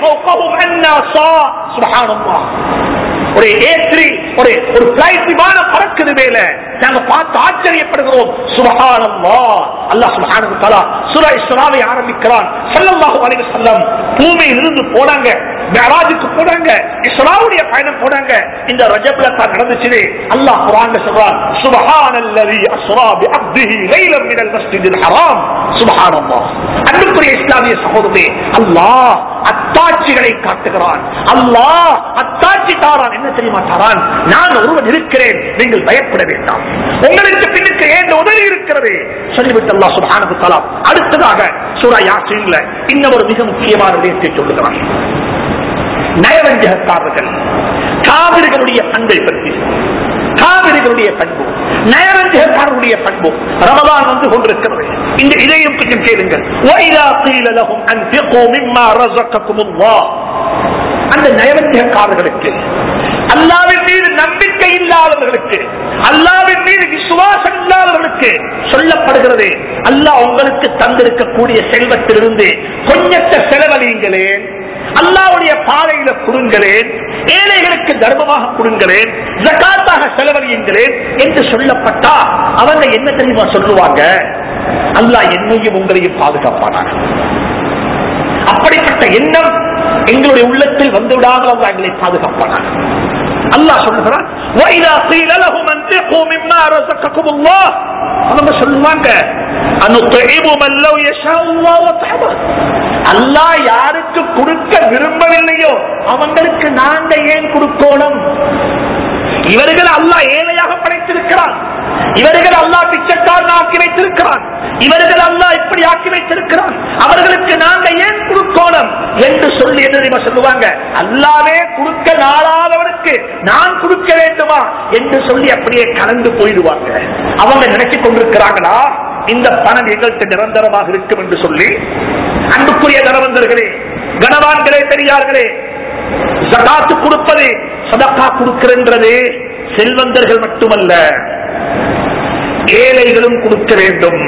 சுபஹானல்லாஹ் ஒரு ஏற்றி ஒரு ஒரு பிளைட் விமானம் பறக்குது மேல நாங்க பார்த்து ஆச்சரியப்படுகிறோம் சுபஹானல்லா அல்லாஹ் சுபஹானஹு வ தஆலா சூரா இஸ்ராவை ஆரம்பிக்கிறான் ஸல்லல்லாஹு அலைஹி வஸல்லம் பூமியில் இருந்து போனாங்க மிஅராஜுக்கு போனாங்க இஸ்ராவுடைய பயணம் போனாங்க இந்த ரஜப்ல தான் நடந்துச்சு அல்லாஹ் குர்ஆன்ல சொல்றான் சுபஹானல்லதி அஸ்ரா பிஅப்திஹி லைலன் மினல் மஸ்ஜிதில் ஹராம் சுபஹானல்லாஹ் அன்புக்குரிய இஸ்லாமிய சகோதரே அல்லாஹ் அத்தாட்சிகளை காட்டுகிறான் அல்லாஹ் அத்தாட்சி தாரான் என்ன தெரியுமா தாரான் நான் ஒருவன் இருக்கிறேன் நீங்கள் பயப்பட வேண்டாம் உங்களுக்கு பின்னுக்கு ஏன் உதவி இருக்கிறது சொல்லிவிட்டு அல்லாஹ் சுப்ஹானஹு வ தஆலா அடுத்ததாக சூரா யாசீன்ல இன்னும் ஒரு மிக முக்கியமான விடயத்தை சொல்லுகிறான் நயவஞ்சகக்காரர்கள் காவிரிகளுடைய பண்பை பற்றி காவிரிகளுடைய பண்பு நயவஞ்சகக்காரர்களுடைய பண்பு ரமதான் வந்து கொண்டிருக்கிறது இந்த இதையும் கொஞ்சம் கேளுங்கள் وَإِذَا قِيلَ لَهُمْ أَنْفِقُوا مِمَّا رَزَقَكُمُ اللَّهُ அந்த நயவஞ்சகக்காரர்களுக்கு அல்லாவின் மீது நம்பிக்கை இல்லாதவர்களுக்கு அல்லாவின் மீது விசுவாசம் இல்லாதவர்களுக்கு சொல்லப்படுகிறது அல்லாஹ் உங்களுக்கு தந்திருக்கக்கூடிய செல்வத்திலிருந்து கொஞ்சத்தை செலவழியுங்களேன் அல்லாவுடைய பாதையில கொடுங்களேன் ஏழைகளுக்கு தர்மமாக கொடுங்களேன் ஜகாத்தாக செலவழியுங்களேன் என்று சொல்லப்பட்டா அவங்க என்ன தெரியுமா சொல்லுவாங்க அல்லாஹ் என்னையும் உங்களையும் பாதுகாப்பானாங்க அப்படிப்பட்ட எண்ணம் எங்களுடைய உள்ளத்தில் வந்து விடாமல் அல்லாஹ் எங்களை பாதுகாப்பானாங்க அல்லாஹ் சொல்லுகிறான் وَإِذَا قِيلَ لَهُمْ أَنْفِقُوا مِمَّا رَزَقَكُمُ اللَّهُ அவங்க சொல்லுவாங்க أَنُطْعِمُ مَنْ لَوْ يَشَاءُ اللَّهُ وَطَعَمَهُ அல்லாஹ் யாருக்கு கொடுக்க விரும்பவில்லையோ அவங்களுக்கு நாங்க ஏன் கொடுக்கணும் இவர்கள் அல்லாஹ் ஏழையாக படைத்திருக்கிறான் இவர்கள் அல்லாஹ் பிச்சைக்காரன் ஆக்கி வைத்திருக்கிறான் இவர்கள் அல்லாஹ் இப்படி ஆக்கி வைத்திருக்கிறான் அவர்களுக்கு நாங்க ஏன் கொடுக்கணும் என்று சொல்லி என்ன தெரியுமா சொல்லுவாங்க அல்லாவே கொடுக்க நாளாதவனுக்கு நான் கொடுக்க வேண்டுமா என்று சொல்லி அப்படியே கலந்து போயிடுவாங்க அவங்க நினைச்சு கொண்டிருக்கிறாங்களா இந்த பணம் எங்கள்கிட்ட நிரந்தரமாக இருக்கும் என்று சொல்லி அன்புக்குரிய தனவந்தர்களே கனவான்களே பெரியார்களே ஜகாத்து கொடுப்பது சதக்கா கொடுக்கிறது செல்வந்தர்கள் மட்டுமல்ல ஏழைகளும் கொடுக்க வேண்டும்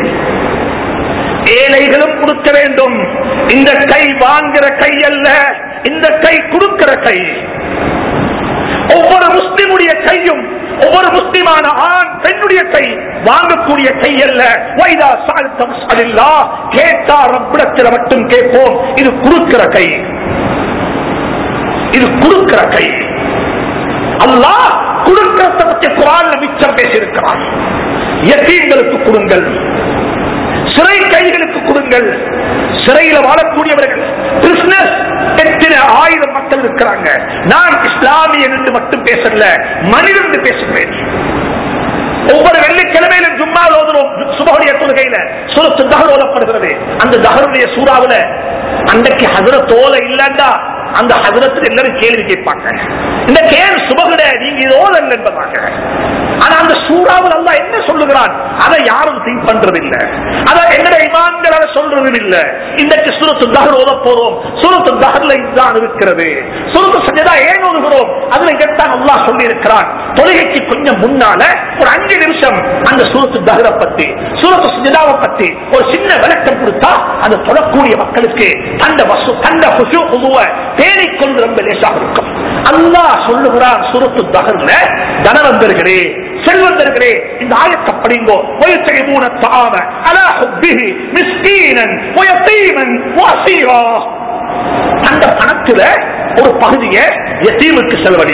ஏழைகளும் கொடுக்க வேண்டும் இந்த கை வாங்குற கை அல்ல இந்த கை கொடுக்கிற கை ஒவ்வொரு முஸ்லிமுடைய கையும் ஒவ்வொரு முஸ்லிமான ஆண் பெண்ணுடைய கை வாங்கக்கூடிய கை அல்ல வைதா சாழ்த்தம் அல்லா கேட்டா ரப்பிடத்தில் மட்டும் கேட்போம் இது கொடுக்கிற கை இது கொடுக்கிற கை அல்லாஹ் கொடுக்கிறத பற்றி குரான்ல மிச்சம் பேசியிருக்கிறான் எத்தீங்களுக்கு கொடுங்கள் சிறை கைதிகளுக்கு கொடுங்கள் சிறையில வாழக்கூடியவர்கள் பிசினஸ் எத்தனை ஆயிரம் மக்கள் இருக்கிறாங்க நான் இஸ்லாமியன் என்று மட்டும் பேசல மனிதன் என்று பேசுகிறேன் ஒவ்வொரு வெள்ளிக்கிழமையிலும் ஜும்மா ஓதுறோம் சுபகுடைய தொழுகையில சுரத்து தகர் ஓதப்படுகிறது அந்த தகருடைய சூறாவுல அன்றைக்கு ஹசரத்தோல இல்லண்டா அந்த ஹசரத்தில் எல்லாரும் கேள்வி கேட்பாங்க இந்த கேள்வி சுபகுட நீங்க இது ஓதல் என்பதாக ஆனா அந்த சூறாவில் அல்லா என்ன சொல்லுகிறான் அதை யாரும் திங்க் பண்றது இல்ல அதை எங்களுடைய இமான்கள் அதை சொல்றதும் இல்ல இன்றைக்கு சுரத்து தகர் ஓத போறோம் சுரத்து தகர்ல இதுதான் இருக்கிறது சுரத்து சஜதா ஏன் ஓதுகிறோம் அதுல இதைத்தான் அல்லாஹ் சொல்லி இருக்கிறான் தொழுகைக்கு கொஞ்சம் முன்னால ஒரு அஞ்சு நிமிஷம் அந்த சூரத்து தகரை பத்தி சூரத்து சுஜிதாவை பத்தி ஒரு சின்ன விளக்கம் கொடுத்தா அந்த தொழக்கூடிய மக்களுக்கு அந்த வசு அந்த குசு குதுவ தேடிக்கொண்டு ரொம்ப லேசாக இருக்கும் அல்லாஹ் சொல்லுகிறான் சூரத்து தகர்ல தனவந்தர்களே செல்வந்தர்களே இந்த ஆயத்தை படிங்கோ ويطعمون الطعام على حبه مسكينا ويتيما واسيرا அந்த பணத்துல ஒரு பகுதியை எத்தீமுக்கு செலவழி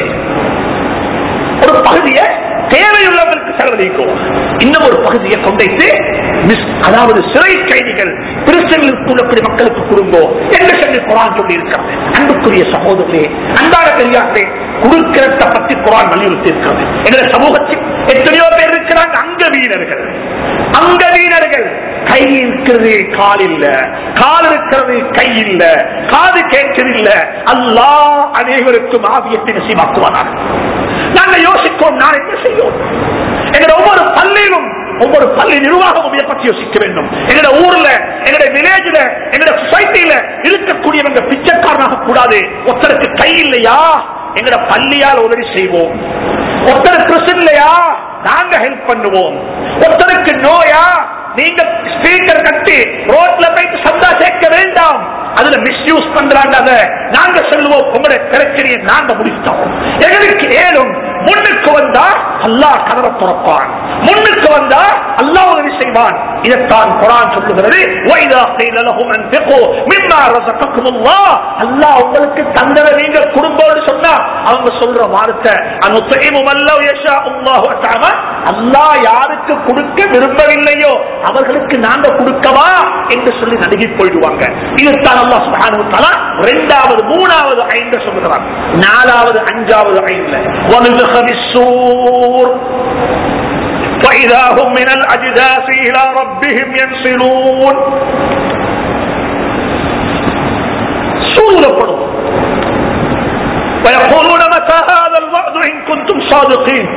ஒரு பகுதியை தேவையுள்ளவர்களுக்கு செலவழிக்கும் இன்னும் ஒரு பகுதியை கொண்டைத்து மிஸ் அதாவது சிறை கைதிகள் பிரிசனில் இருக்கக்கூடிய மக்களுக்கு கொடுங்கோ என்று சொல்லி குரான் சொல்லி இருக்கிறது அன்புக்குரிய சகோதரே அன்பான பெரியார்களே குடுக்கிறத பற்றி குரான் வலியுறுத்தி இருக்கிறது எங்களுடைய சமூகத்தில் எத்தனையோ பேர் இருக்கிறாங்க அங்க வீரர்கள் அங்க வீரர்கள் கை இருக்கிறது கால் இல்ல கால் இருக்கிறது கை இல்ல காது கேட்கிறது இல்ல அல்லாஹ் அனைவருக்கும் ஆவியத்தை நசிவாக்குவானாக நாங்க யோசிப்போம் நான் என்ன செய்யும் எங்க ஒவ்வொரு பள்ளியிலும் ஒவ்வொரு பள்ளி நிர்வாகமும் இதை பற்றி யோசிக்க வேண்டும் எங்களோட ஊர்ல எங்களுடைய வில்லேஜ்ல எங்களுடைய சொசைட்டில இருக்கக்கூடியவங்க பிச்சைக்காரனாக கூடாது ஒருத்தருக்கு கை இல்லையா எங்களோட பள்ளியால் உதவி செய்வோம் ஒருத்தர் பிரச்சனை இல்லையா நாங்க ஹெல்ப் பண்ணுவோம் ஒருத்தருக்கு நோயா நீங்க ஸ்பீக்கர் கட்டி ரோட்ல போயிட்டு சந்தா சேர்க்க வேண்டாம் அதுல மிஸ்யூஸ் பண்றாங்க அதை நாங்க சொல்லுவோம் உங்களுடைய பிரச்சனையை நாங்க முடித்தோம் எங்களுக்கு ஏழும் முன்னுக்கு வந்தா அல்லாஹ் கதவை துறப்பான் முன்னுக்கு வந்தா அல்லாஹ் உதவி செய்வான் இதைத்தான் குரான் சொல்லுகிறது வைதா قيل لهم انفقوا مما رزقكم الله அல்லாஹ் உங்களுக்கு தந்ததை நீங்க குடும்பம்னு சொன்னா அவங்க சொல்ற வார்த்தை அனுத்தையும் மல்லவ் யஷா அல்லாஹ் தஆலா அல்லாஹ் யாருக்கு கொடுக்க விரும்பவில்லையோ அவர்களுக்கு நாங்க கொடுக்கவா என்று சொல்லி நடுங்கி போயிடுவாங்க இதுதான் அல்லாஹ் சுப்ஹானஹு வ தஆலா இரண்டாவது மூணாவது ஐந்து சொல்லுகிறான் நாலாவது அஞ்சாவது ஐந்துல وَنُفِخَ بِالصُّورِ فإذا هم من الأجداث إلى ربهم ينسلون சூழப்படும் ويقولون متى هذا الوعد إن كنتم صادقين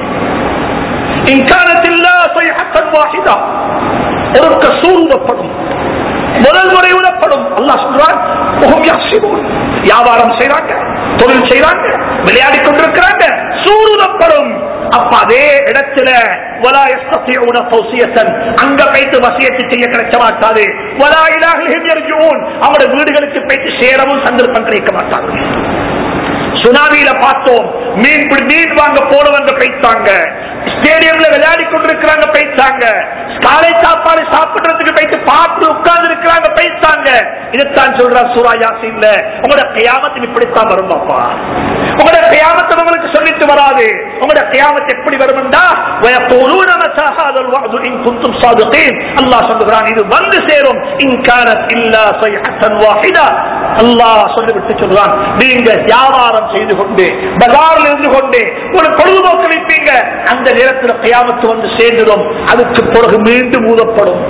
إن كانت إلا صيحة واحدة ஒருக்க சூழப்படும் முதல் முறை விடப்படும் அல்லாஹ் சொல்றான் முகம் யாசிபோன் வியாபாரம் செய்றாங்க தொழில் செய்றாங்க விளையாடி கொண்டிருக்கிறாங்க சூழப்படும் அப்ப அதே இடத்துல ولا يستطيعون توصية அங்க போயிட்டு வசியத்து செய்ய கிடைக்க மாட்டாது ولا إلى أهلهم يرجعون அவருடைய வீடுகளுக்கு போயிட்டு சேரவும் சந்தர்ப்பம் கிடைக்க மாட்டாது சுனாமியில பார்த்தோம் மீன் பிடி- மீன் வாங்க போனவங்க போயிட்டாங்க ஸ்டேடியம்ல விளையாடி கொண்டிருக்கிறாங்க போயிட்டாங்க காலை சாப்பாடு சாப்பிடுறதுக்கு போயிட்டு பார்த்து உட்கார்ந்து இருக்கிறாங்க போயிட்டாங்க இதைத்தான் சொல்ற சூரா யாசின்ல உங்களோட கியாமத்து இப்படித்தான் வரும் பாப்பா உங்களோட கியாமத்தை உங்களுக்கு சொல்லிட்டு வராது உங்களோட கியாமத்து எப்படி வரும்டா ويقولون متى هذا الوعد إن كنتم صادقين அல்லாஹ் சொல்லுகிறான் இது வந்து சேரும் இன் كانت إلا صيحة واحدة அல்லாஹ் சொல்லிவிட்டு சொல்றான் நீங்க வியாபாரம் செய்து கொண்டு பஜாரில் இருந்து கொண்டு ஒரு பொழுதுபோக்கு வைப்பீங்க அந்த நேரத்தில் கியாமத்து வந்து சேர்ந்துடும் அதுக்கு பிறகு மீண்டும் ஊதப்படும்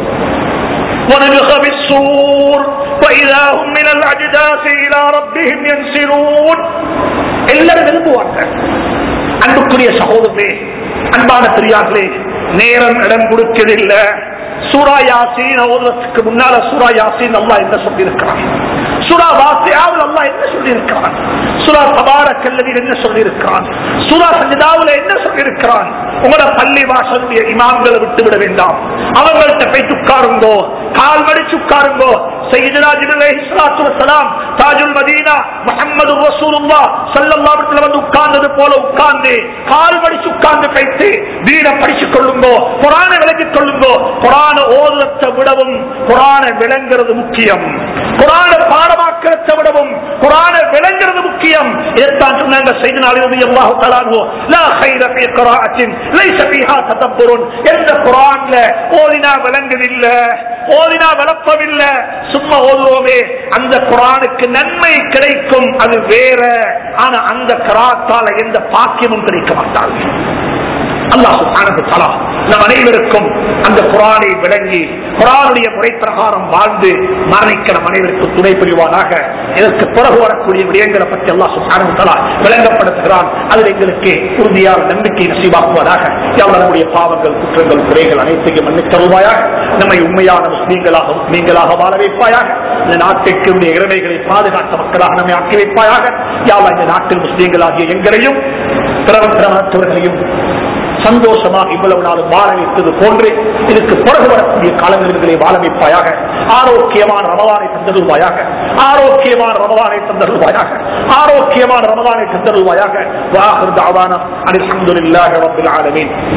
ونفخ بالصور وإذا هم من الأجداث إلى ربهم ينسلون எல்லாரும் எழுப்புவாங்க அன்புக்குரிய சகோதரே அன்பான பெரியார்களே நேரம் இடம் கொடுக்கவில்லை சூரா யாசீன் ஓதுவதற்கு முன்னால சூரா யாசீன் அல்லாஹ் என்ன சொல்லியிருக்கிறான் சூரா வாசியாவில் அல்லாஹ் என்ன சொல்லியிருக்கிறான் சூரா தபார கல்லதில் என்ன சொல்லியிருக்கிறான் சூரா சஜிதாவில் என்ன சொல்லியிருக்கிறான் உங்களோட பள்ளி வாசலுடைய இமாம்களை விட்டு விட வேண்டாம் அவங்கள்ட்ட போய் உட்காருங்கோ கால் மடிச்சு உட்காருங்கோ சையதுனா ஜிபில் அலைஹிஸ்ஸலாத்து வஸ்ஸலாம் தாஜுல் மதீனா முஹம்மது ரசூலுல்லாஹ் ஸல்லல்லாஹு அலைஹி வஸல்லம் வந்து உட்கார்ந்தது போல உட்கார்ந்து கால் மடிச்சு உட்கார்ந்து போயிட்டு தீன படிச்சுக் கொள்ளுங்கோ குரானை விளங்கிக் கொள்ளுங்கோ குரான ஓதுவத்தை விடவும் குரானை விளங்குறது முக்கியம் குரான பாடமாக்கிறத விடவும் குரான விளங்குறது முக்கியம் இதைத்தான் சொன்னாங்க செய்தின அலிரதி அல்லாஹு தலான்வோ லா خير في قراءة ليس فيها تدبر எந்த குரான்ல ஓதினா விளங்குதில்ல ஓதினா விளப்பமில்ல சும்மா ஓதுவோமே அந்த குரானுக்கு நன்மை கிடைக்கும் அது வேற ஆனா அந்த கராத்தால எந்த பாக்கியமும் கிடைக்க மாட்டாது அல்லாஹ் சுப்ஹானஹு வ தஆலா நம் அனைவருக்கும் அந்த குரானை விளங்கி குரானுடைய முறை பிரகாரம் வாழ்ந்து மரணிக்க நம் அனைவருக்கும் துணை புரிவானாக இதற்கு பிறகு வரக்கூடிய விடயங்களை பற்றி அல்லாஹ் சுப்ஹானஹு வ தஆலா விளங்கப்படுத்துகிறான் அதில் எங்களுக்கு உறுதியான நம்பிக்கை நசீவாக்குவதாக யாவ் நம்முடைய பாவங்கள் குற்றங்கள் குறைகள் அனைத்தையும் மன்னித் தருவாயாக நம்மை உண்மையான முஸ்லீம்களாக முஸ்லீம்களாக வாழ வைப்பாயாக இந்த நாட்டுக்கு உடைய இறமைகளை பாதுகாத்த மக்களாக நம்மை ஆக்கி வைப்பாயாக யாவ் இந்த நாட்டில் முஸ்லீம்களாகிய எங்களையும் பிறவன் பிறவனத்தவர்களையும் சந்தோஷமாக இவ்வளவு நாளும் வாழ வைத்தது போன்று இதுக்கு பிறகு வரக்கூடிய காலங்களிலே வாழ வைப்பாயாக ஆரோக்கியமான ரமவானை தந்தருவாயாக ஆரோக்கியமான ரமவானை தந்தருவாயாக ஆரோக்கியமான ரமவானை தந்தருவாயாக வாஹர் தாவானா அனில் அல்ஹம்துலில்லாஹி ரப்பில் ஆலமீன்